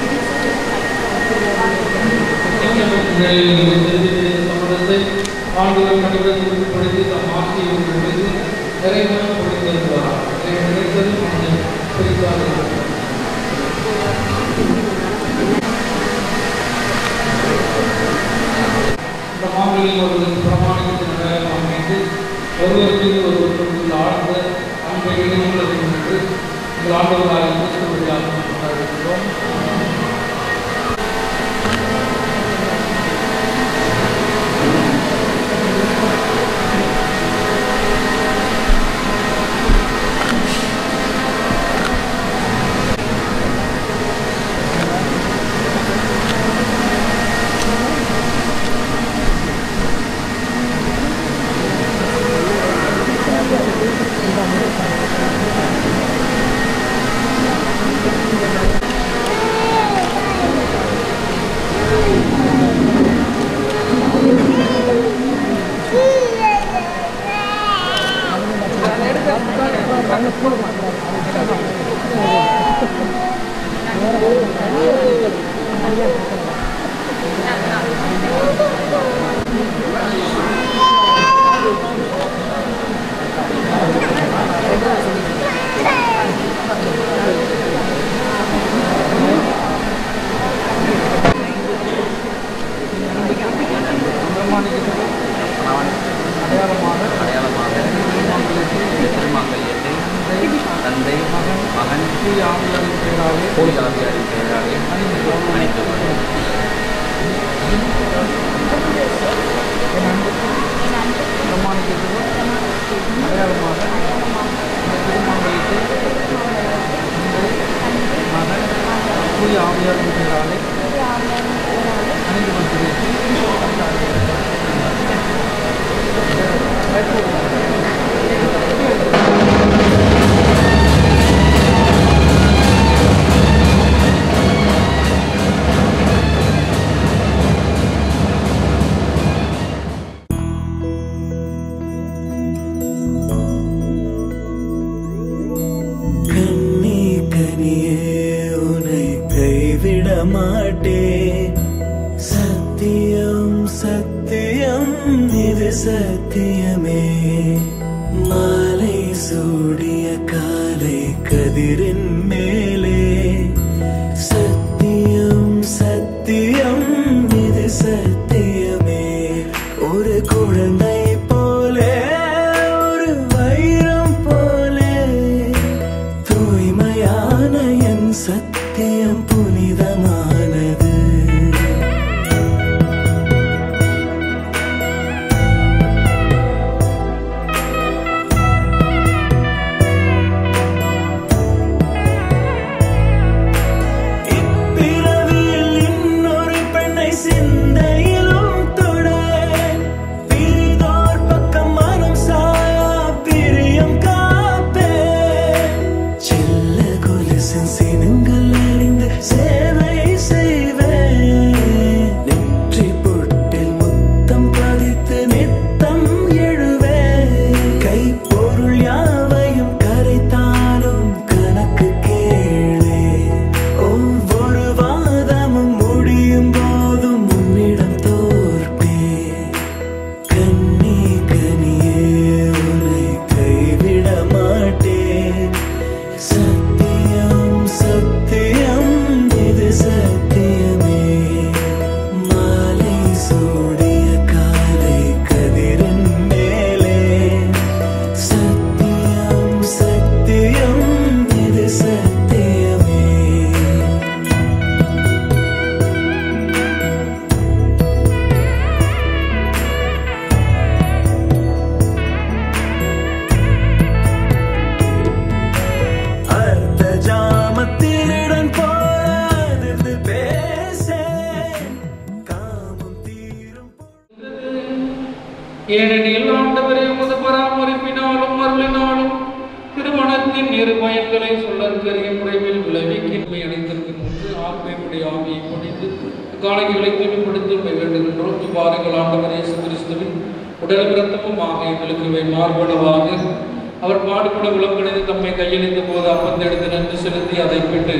சம்பளத்தை ஆண்டுகள் நடுவில் உறுதிப்படுத்தி தம் ஆட்சியை உறுதிப்படுத்தி நிறைவேற கொடுத்திருக்கிறார் இதை நினைத்தது மனதை குறித்தார்கள் இந்த மாமலில் ஒருவருக்கு பிரமாணிக்கத்தின் அடையாளம் அமைத்து ஒருவருக்கு ஒருவருக்கு உள்ள ஆழ்ந்த அன்பை இணைந்துள்ளது என்று உங்கள் ஆண்டவராக கிறிஸ்து வழியாக கொண்டாடுகிறோம் Thank you. தூய் ஆவியாரின் பெயராலே அனைத்து அடையாளமாக திருமணங்களுக்கு மகன் தூய் ஆவியாரின் பெயராலே அனைத்து மக்களுக்கு கண்ணி கனியே உன்னை கைவிட மாட்டேன் சத்தியம் சத்தியம் இது சத்தியமே மாலை சூடிய காலை கதிரின் மேலே சத்தியம் சத்தியம் இது சத்தியமே ஒரு குழந்தை போலே ஒரு வைரம் போலே தூய்மையான என் சத்தியம் புனிதமானது இப்பிறவியில் இன்னொரு பெண்ணை சிந்தையிலும் தொட பிரிதோர் பக்கம் மனம் சாயா பிரியம் காப்பேன் செல்ல கொலுசின் சினங்கள் அறிந்து சேவை செய்வேன் நெற்றி பொட்டில் முத்தம் பதித்து நித்தம் எழுவேன் கைப்பொருள் யாவையும் கரைத்தாலும் கணக்கு கேளே ஒவ்வொரு வாதமும் முடியும் போதும் உன்னிடம் தோற்பேன் கண்ணி கனியே உன்னை கைவிட மாட்டேன் சத்தியம் சத்தியம் இது சத்தியமே மாலை சூடிய காலை கதிரின் மேலே சத்தியம் சத்தியம் இது சத்தியமே அர்த்த ஜாமத்தினுடன் போராதிருந்து பேசேன் காமம் தீரும் ஏனெனில் ஆண்டவரே உமது பராமரிப்பினாலும் அருளினாலும் திருமணத்தின் நிர்பயங்களை சொல்லற்கரிய முறையில் விளைவிக்கின்மை அடைந்திருக்கும் முன்பு ஆத்மையுடைய ஆவியை பணிந்து காலைகளை தூய்மைப்படுத்த வேண்டுகின்றோம் இவ்வாறுகள் ஆண்டவர் இயேசு கிறிஸ்துவின் உடல் இரத்தமும் ஆக எங்களுக்கு இவை மார்பளவாக அவர் பாடுபட விளக்கணிந்து தம்மை கையளித்த போது அப்பத்தை எடுத்து நன்றி செலுத்தி அதை பெற்று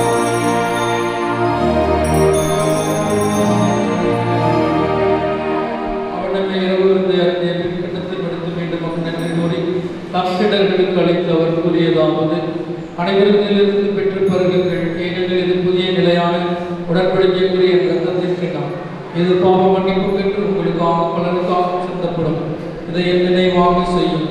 அவனமே இரவு இருந்து அறிந்த பின்பற்றத்தில் எடுத்து மீண்டும் அவர் நன்றி கூறி தம்மிடர்களுக்கு அளித்து அவர் கூறியதாவது அனைவரிடத்திலிருந்து பெற்று பருகுங்கள் ஏனெனில் இது புதிய நிலையான உடன்படிக்கைக்குரிய ரத்தத்திற்கு நாம் இது பாவ மன்னிப்பு பெற்று உங்களுக்காக பலருக்காக சிந்தப்படும் இதை என் நினைவாக செய்யும்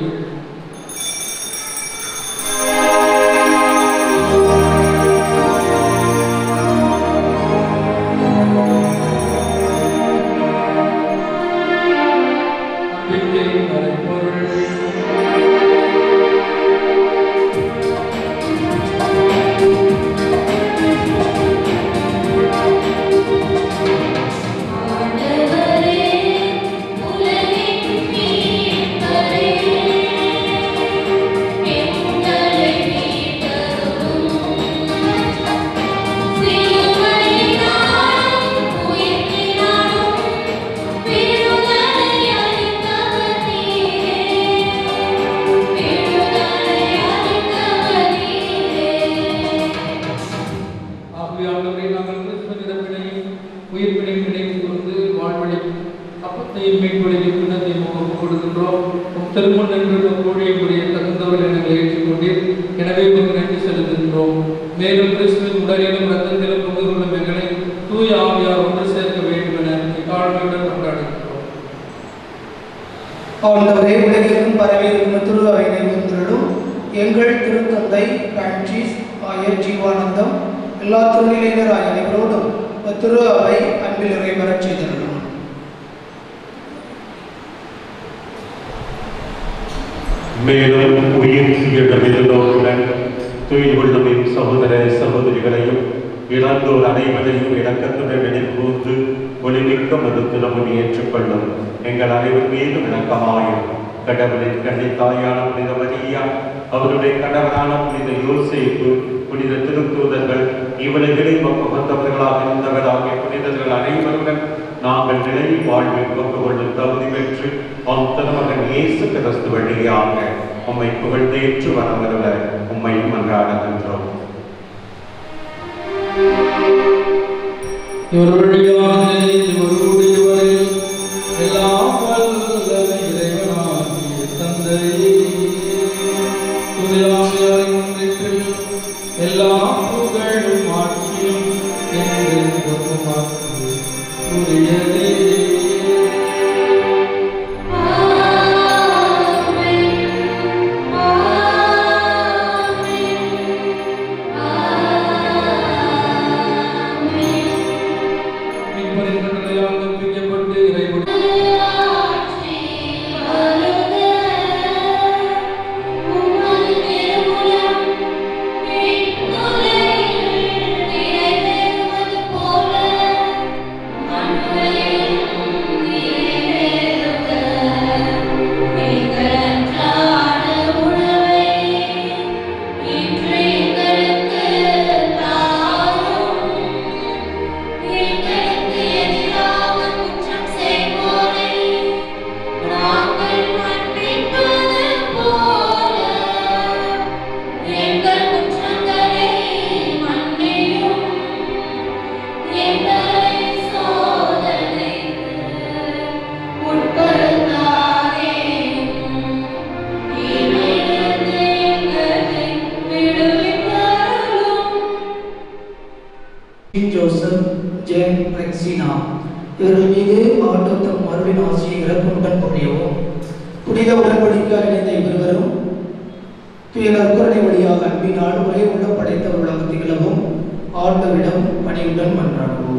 ஆகவே ஆண்டவரே நாங்கள் கிறிஸ்துவின் இறப்பினையும் உயிர்ப்பினையும் நினைவு கூர்ந்து வாழ்வழி அப்பத்தையும் மீட்படையும் பின்னத்தையும் முகம் கொடுக்கின்றோம் உம் திருமண் என்று ஊழியக்கூடிய தகுந்தவர் எங்களை ஏற்றுக்கொண்டீர் எனவே உமக்கு நன்றி செலுத்துகின்றோம் மேலும் கிறிஸ்துவின் உடலிலும் ரத்தத்திலும் பங்கு கொள்ளும் எங்களை தூய ஆவியார் ஒன்று சேர்க்க வேண்டும் என தாழ்மையுடன் கொண்டாடுகின்றோம் ஆண்டவரே உலகிற்கும் பரவி இருக்கும் திரு அவைகளை முன்னிலும் எங்கள் திருத்தந்தை பிரான்சிஸ் ஆயர் ஜீவானந்தம் எல்லா திருநிலையினராய் அனைவரோடும் திரு அவை அன்பில் இறைவரச் செய்திருக்கும் மேலும் உயிர் எழுந்தோருடன் தூய் உள்ளமின் சகோதர சகோதரிகளையும் இழந்தோர் அனைவரையும் இலக்கத்துடன் நினைவுகூர்ந்து ஒளிமிக்க மருத்துவமும் ஏற்றுக்கொள்ளும் எங்கள் அனைவர் மீதும் இணக்கமாயும் கடவுளின் கன்னித்தாயான புனித மரியா அவருடைய கணவரான புனித யோசேப்பு புனித திருத்தூதர்கள் இவர்களை வந்தவர்களாக இருந்தவராகிய புனிதர்கள் அனைவருடன் நாங்கள் நிலையில் வாழ்வில் பங்கு கொள்ளும் தகுதி பெற்று உம் திருமகன் இயேசு கிறிஸ்து வழியாக உம்மை புகழ்ந்தேற்று வரவருள உம்மை மன்றாடுகின்றோம் இவர் வழியாக இவருடையவரில் எல்லாம் வல்ல இறைவனாகிய தந்தையே துதியாமையாரின் ஒன்றிற்கில் எல்லா புகழும் ஆட்சியும் என்றென்றும் ஆட்சி உரியதே மீட்பரின் கட்டளையால் கற்பிக்கப்பட்டு இறைவன் ஜோசப் ஜென் ரெக்ஸினா இவர்கள் மீது ஆண்டவர் தம் அருளின் ஆசியை இறப்புடன் பொழியவும் புனித உடன்படிக்கையால் இணைந்த இவர்களும் துய நற்கருணை வழியாக அன்பினால் ஒரே உள்ள படைத்தவர்களாக திகழவும் ஆண்டவரிடம் பணியுடன் மன்றாடுவோம்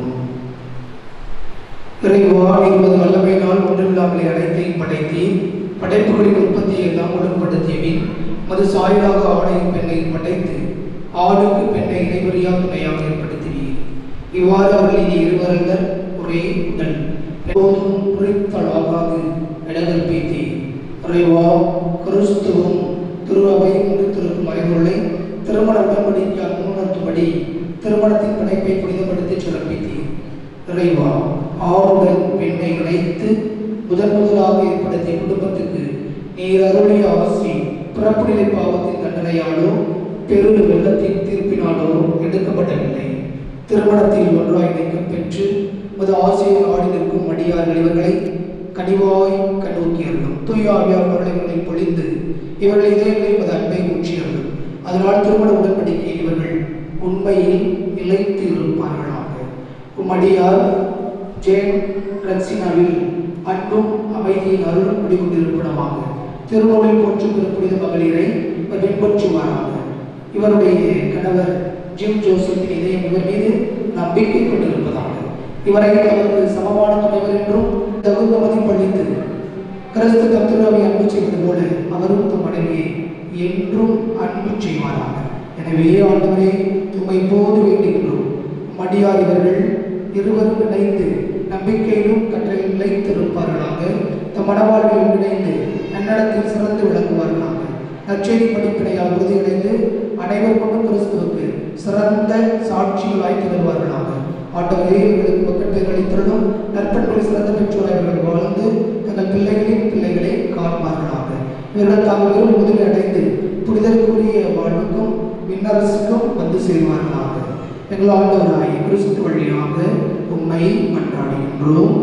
இறைவா இருபது வல்லமையினால் ஒன்றில்லாமலே அனைத்தையும் படைத்தீர் படைப்புகளின் உற்பத்தியை எல்லாம் ஒழுங்குபடுத்தியவின் மது சாயலாக ஆடையும் பெண்ணை படைத்து ஆணுக்கு பெண்ணை இடைவெளியா துணையாக ஏற்படுத்தினீர் இவ்வாறு அவர்கள் இனி இருவரல்லர் ஒரே உடல் எப்போதும் குறித்தலாகாது இடங்கள் பீத்தி இறைவா கிறிஸ்துவும் திரு அவை முடித்திருக்கும் அறிவுரை திருமண உடன்படிக்கையால் முன்னிறுத்தும்படி திருமணத்தின் பிணைப்பை புனிதப்படுத்தி சிறப்பித்தீர் இறைவா ஆணுடன் பெண்ணை இணைத்து முதன் முதலாக ஏற்படுத்திய குடும்பத்துக்கு நீர் அருளிய ஆசி பிறப்பு நிலை பாவத்தின் தண்டனையாலோ பெரு வெள்ளத்தின் தீர்ப்பினாலோ எடுக்கப்படவில்லை திருமணத்தில் ஒன்றாய் இணைக்கப் பெற்று முது ஆசையை ஆடி நிற்கும் அடியார்கள் இவர்களை கனிவாய் கண்ணோக்கியர்களும் தூய ஆவியார் இவர்களை பொழிந்து இவர்கள் இதயங்களில் மது அன்பை ஊற்றியர்கள் அதனால் திருமண உடன்படிக்கையில் இவர்கள் உண்மையில் நிலைத்து இருப்பார்களாக உம் அடியார் ஜேன் ரக்சினாவில் அன்பும் அமைதியின் அருளும் குடிகொண்டிருப்பனமாக திருநூலில் போற்று புனித மகளிரை இவர் பின்பற்றுவாராக இவருடைய கணவர் ஜிம் ஜோசப்பின் இதயம் இவர் மீது நம்பிக்கை கொண்டிருப்பதாக இவரை அவருக்கு சமமான துணைவர் என்றும் தகுந்த மதிப்பளித்து கிறிஸ்து கத்துராவை அன்பு செய்வது போல அவரும் தம் மனைவியை என்றும் அன்பு செய்வாராக எனவே ஆண்டவரே உம்மை போது வேண்டுகின்றோம் மடியார் இவர்கள் இருவரும் இணைந்து நம்பிக்கையிலும் கற்றலில் நிலைத்திருப்பார்களாக தம் மனவாழ்வில் இணைந்து நன்னடத்தில் சிறந்து விளங்குவார்களாக நற்செய்தி படிப்பினையால் உறுதியடைந்து அனைவர் கொண்டும் கிறிஸ்துவுக்கு சிறந்த சாட்சிகளாய் திகழ்வார்களாக ஆண்டவரே இவர்களுக்கு மக்கள் பேர்களை திருடும் நற்பண்புகள் சிறந்த பெற்றோராய் இவர்கள் வாழ்ந்து தங்கள் பிள்ளைகளின் பிள்ளைகளை காண்பார்களாக இவர்கள் தாங்கள் வெறும் முதலை அடைந்து புனிதற்குரிய வாழ்வுக்கும் விண்ணரசுக்கும் வந்து சேர்வார்களாக எங்கள் ஆண்டவராய் கிறிஸ்து வழியாக உம்மை மன்றாடுகின்றோம்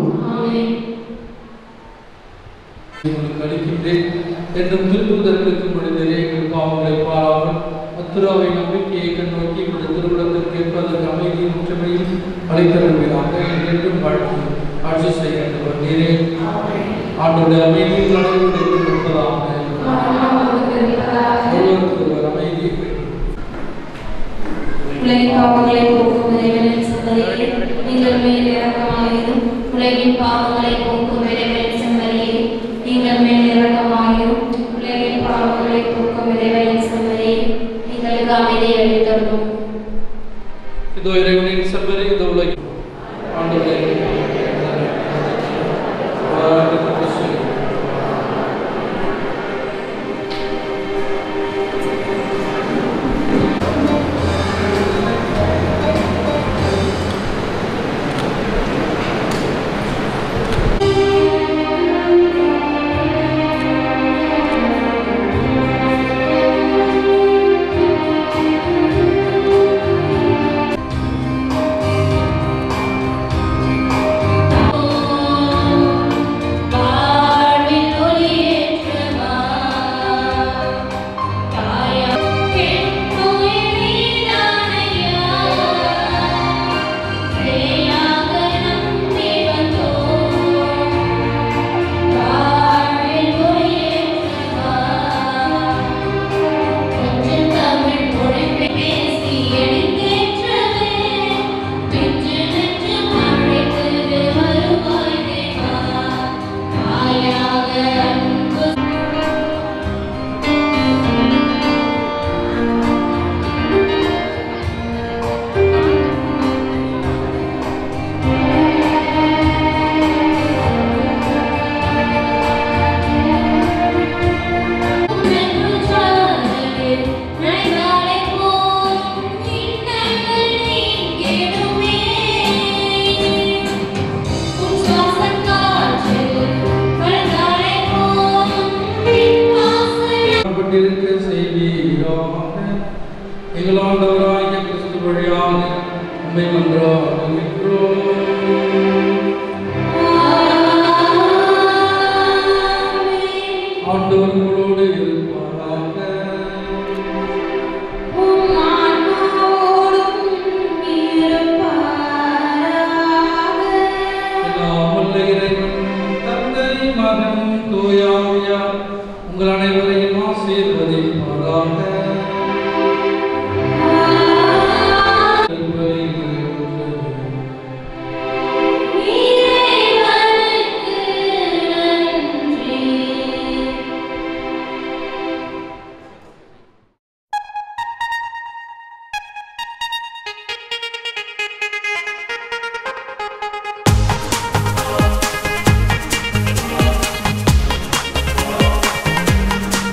உங்களுக்கு அளிக்கின்றேன் என்றும் திருத்தூதர்களுக்கு மனிதரே எங்கள் பாவங்களை பாராமல் அத்துராவை நம்பிக்கையை கண்ணோக்கி இந்த திருவிழத்திற்கு கேட்பதற்கு அமைதியும் ஒற்றுமையும் அளித்தருள்வீராக என்றென்றும் வாழ்க்கை ஆட்சி செய்கின்றவர் நீரே ஆண்டோட அமைதியும் நடைமுறை இருப்பதாக ஒருவருக்கு ஒருவர் அமைதியை பெற்று உலகின் பாவங்களை போக்கும் இறைவனின் செம்மறியே நீங்கள் மேல் இரக்கமாயிரும் உலகின் பாவங்களை போக்கும் இறைவனின் செம்மறியே நீங்கள் மேல் இரக்கமாயிரும் உலகின் பாவங்களை போக்கும் இறைவனின் செம்மறியே எங்களுக்கு அமைதியை அளித்தருளும் இதோ இறைவனின் செல்வரே இந்த உலகில் ஆண்டவரே வாழ்க கிறிஸ்து. வாழ்வில் ஒளியேற்றவா தாயா பெண்ணுயிர் நீதானையா சேயாக நம்பி வந்தோம் வாழ்வில் ஒளியேற்றவா கொஞ்சம் தமிழ் மொழி பேசி எடுத்தேற்றவே பிஞ்சு நெஞ்சு அழைத்தது வருவாய் தேவா தாயாக அன்பு நைவாளை போம் இன்னங்கள் நீங்கிடுமே உன் சுவாசக் காற்றில் வளர்ந்தாளை போம் நின் வாசனை பட்டிருக்க செய்வீராக எங்கள் ஆண்டவராகிய கிறிஸ்து வழியாக உண்மை மன்றாடுகின்றோம் ஆண்டவர் உங்களோடு இருப்பாராக உம் ஆன்மாவோடும் இருப்பாராக எல்லாம் வல்ல இறைவன் தந்தை மகன் தூயாவியார் உங்கள் அனைவரையும் ஆசீர்வதிப்பாராக ஆ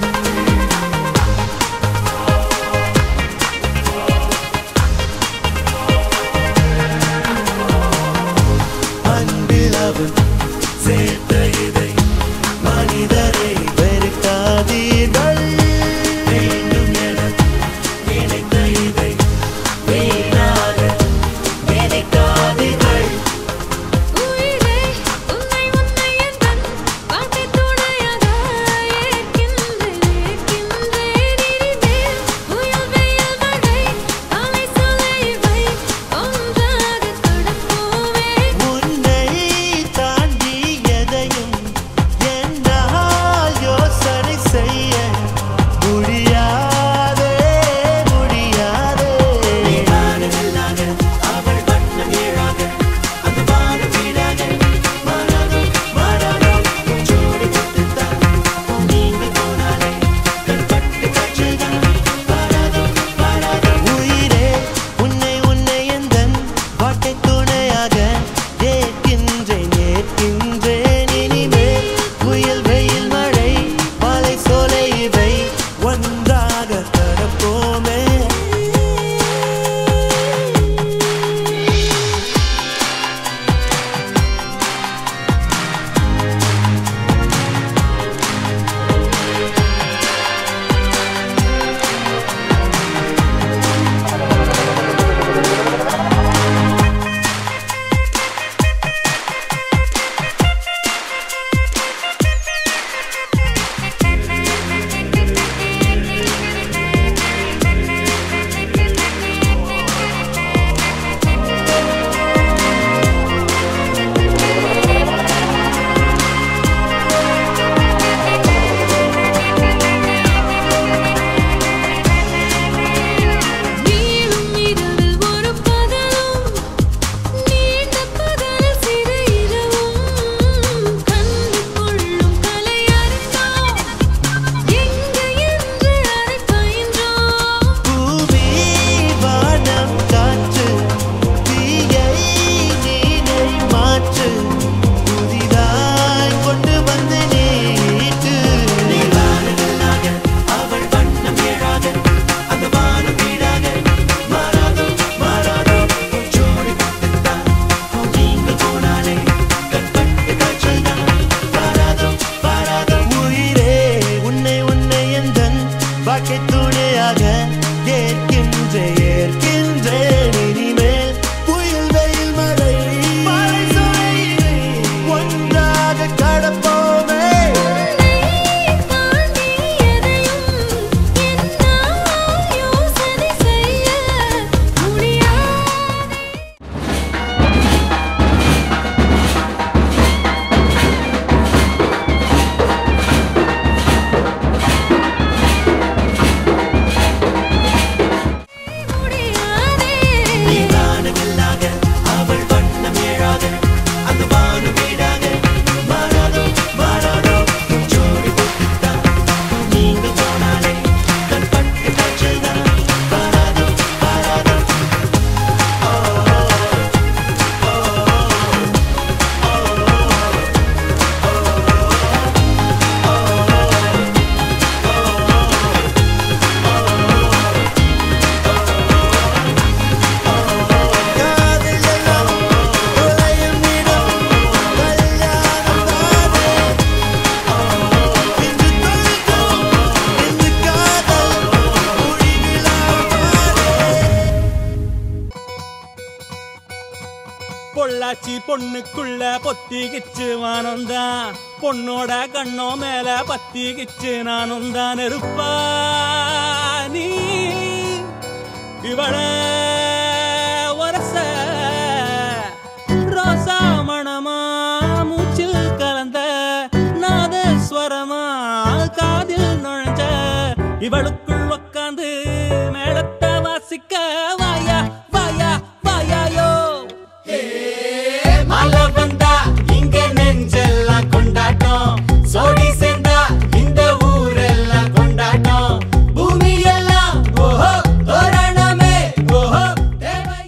பொள்ளாச்சி பொண்ணுக்குள்ள பொத்திக்கிச்சு வானந்தான் பொண்ணோட கண்ணோ மேல பத்திக்கிச்சு நானும் தான் இருப்பா நீ இவள வரச ரோசா மணமா மூச்சில் கலந்த நாதஸ்வரமா காதில் நுழைஞ்ச இவளுக்குள் உக்காந்து மேளத்தை வாசிக்க வாயா வாயா வாயாயோ மழை வந்தா இங்க நெஞ்செல்லாம் கொண்டாட்டம் சோடி சேர்ந்தா இந்த ஊரெல்லாம் கொண்டாட்டம் பூமி எல்லாம் ஓஹோ தோரணமே ஓஹோ தேவை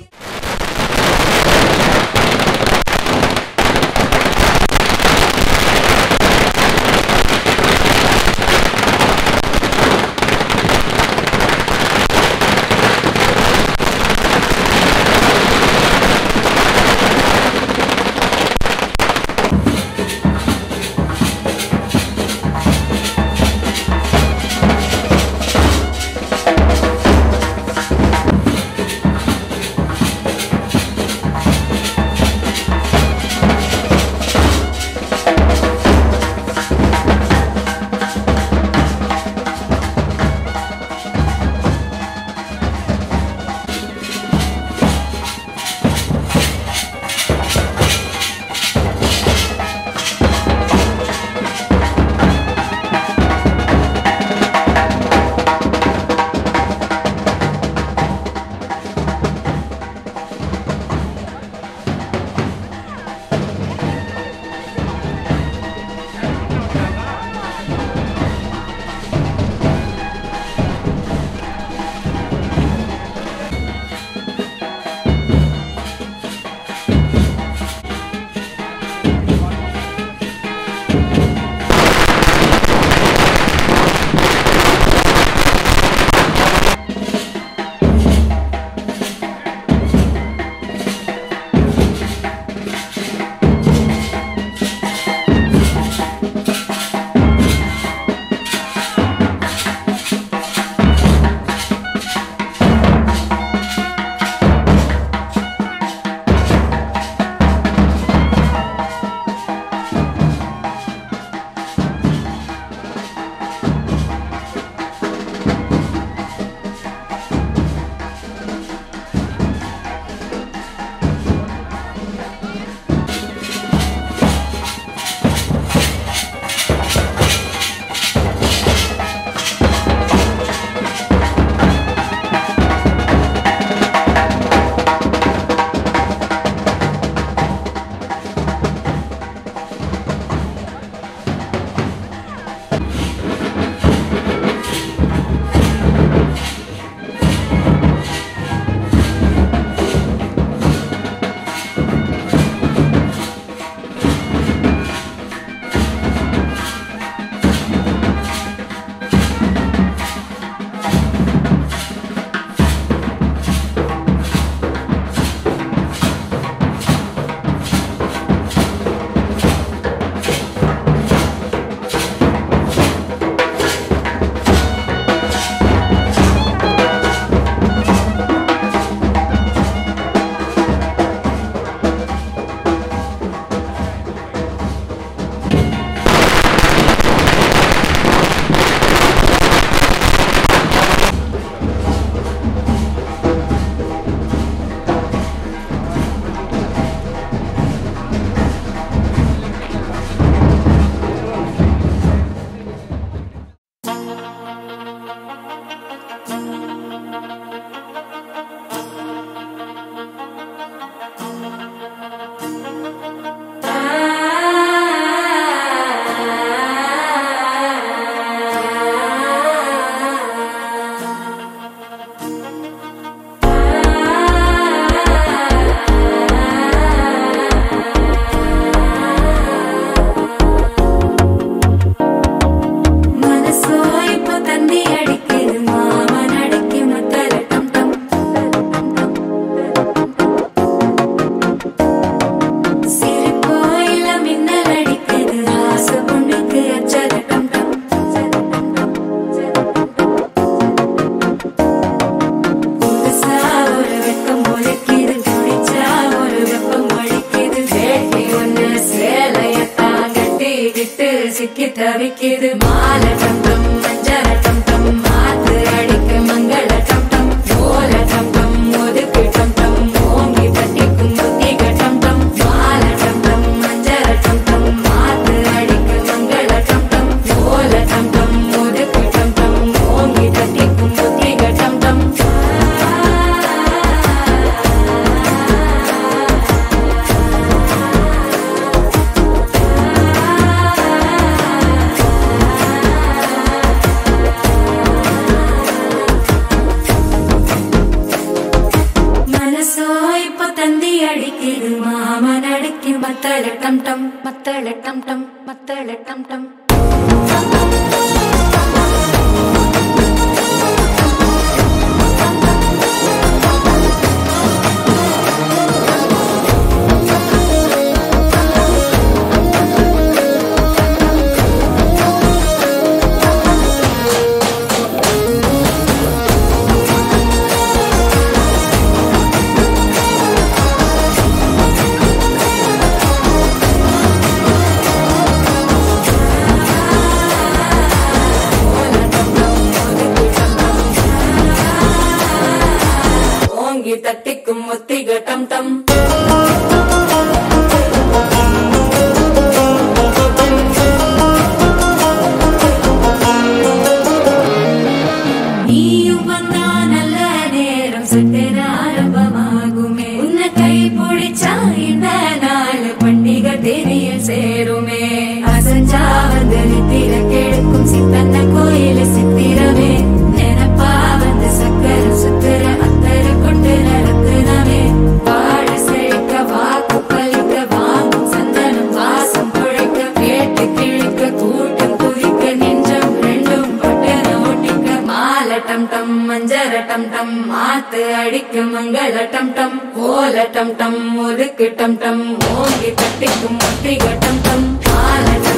சிக்கி தவிக்குது மால டம் டம் மஞ்சள டம் டம் மாத்து அடிக்க மங்கள டம் டம் ஓல டம் டம் ஒதுக்கு டம் டம் ஓங்கி தட்டிக்கும் புத்திக டம் டம் மால டம் டம் மஞ்சள டம் டம் மாத்து அடிக்க மங்கள டம் டம் ஓல டம் டம் ஒதுக்கு டம் டம் ஓங்கி தட்டிக்கும் புத்திக டம் டம் மனசோ இப்ப தந்தி அடிக்குது மாமன் அடிக்கு மத்தள டம் டம் மத்தள டம் டம் மத்தள டம் டம் ஓங்கி தட்டிக்கும் ஒத்திக டம் டம் நீயும் வந்தா நல்ல நேரம் சட்டென ஆரம்பமாகுமே உன்னை கை பிடிச்சா இந்த நாள் பண்டிகை தெரியல் சேருமே அசஞ்சா வந்து நித்திர கெடுக்கும் சித்தன்ன கோயில சித்திரமே நினப்பா வந்து சக்கர சுத்துற அத்தர கொண்டு நடத்துனவே வாழ செழிக்க வாக்கு பலிக்க வாங்கும் சந்தனம் வாசம் குழைக்க கேட்டு கிழிக்க கூட்டம் குதிக்க நெஞ்சம் ரெண்டும் பட்டன ஒட்டிக்க மால டம் டம் மஞ்சர டம் டம் மாத்து அடிக்க மங்கள டம் டம் கோல டம் டம் ஒதுக்கு டம் டம் ஓங்கி தட்டிக்கும் ஒத்திக டம் டம் மால டம்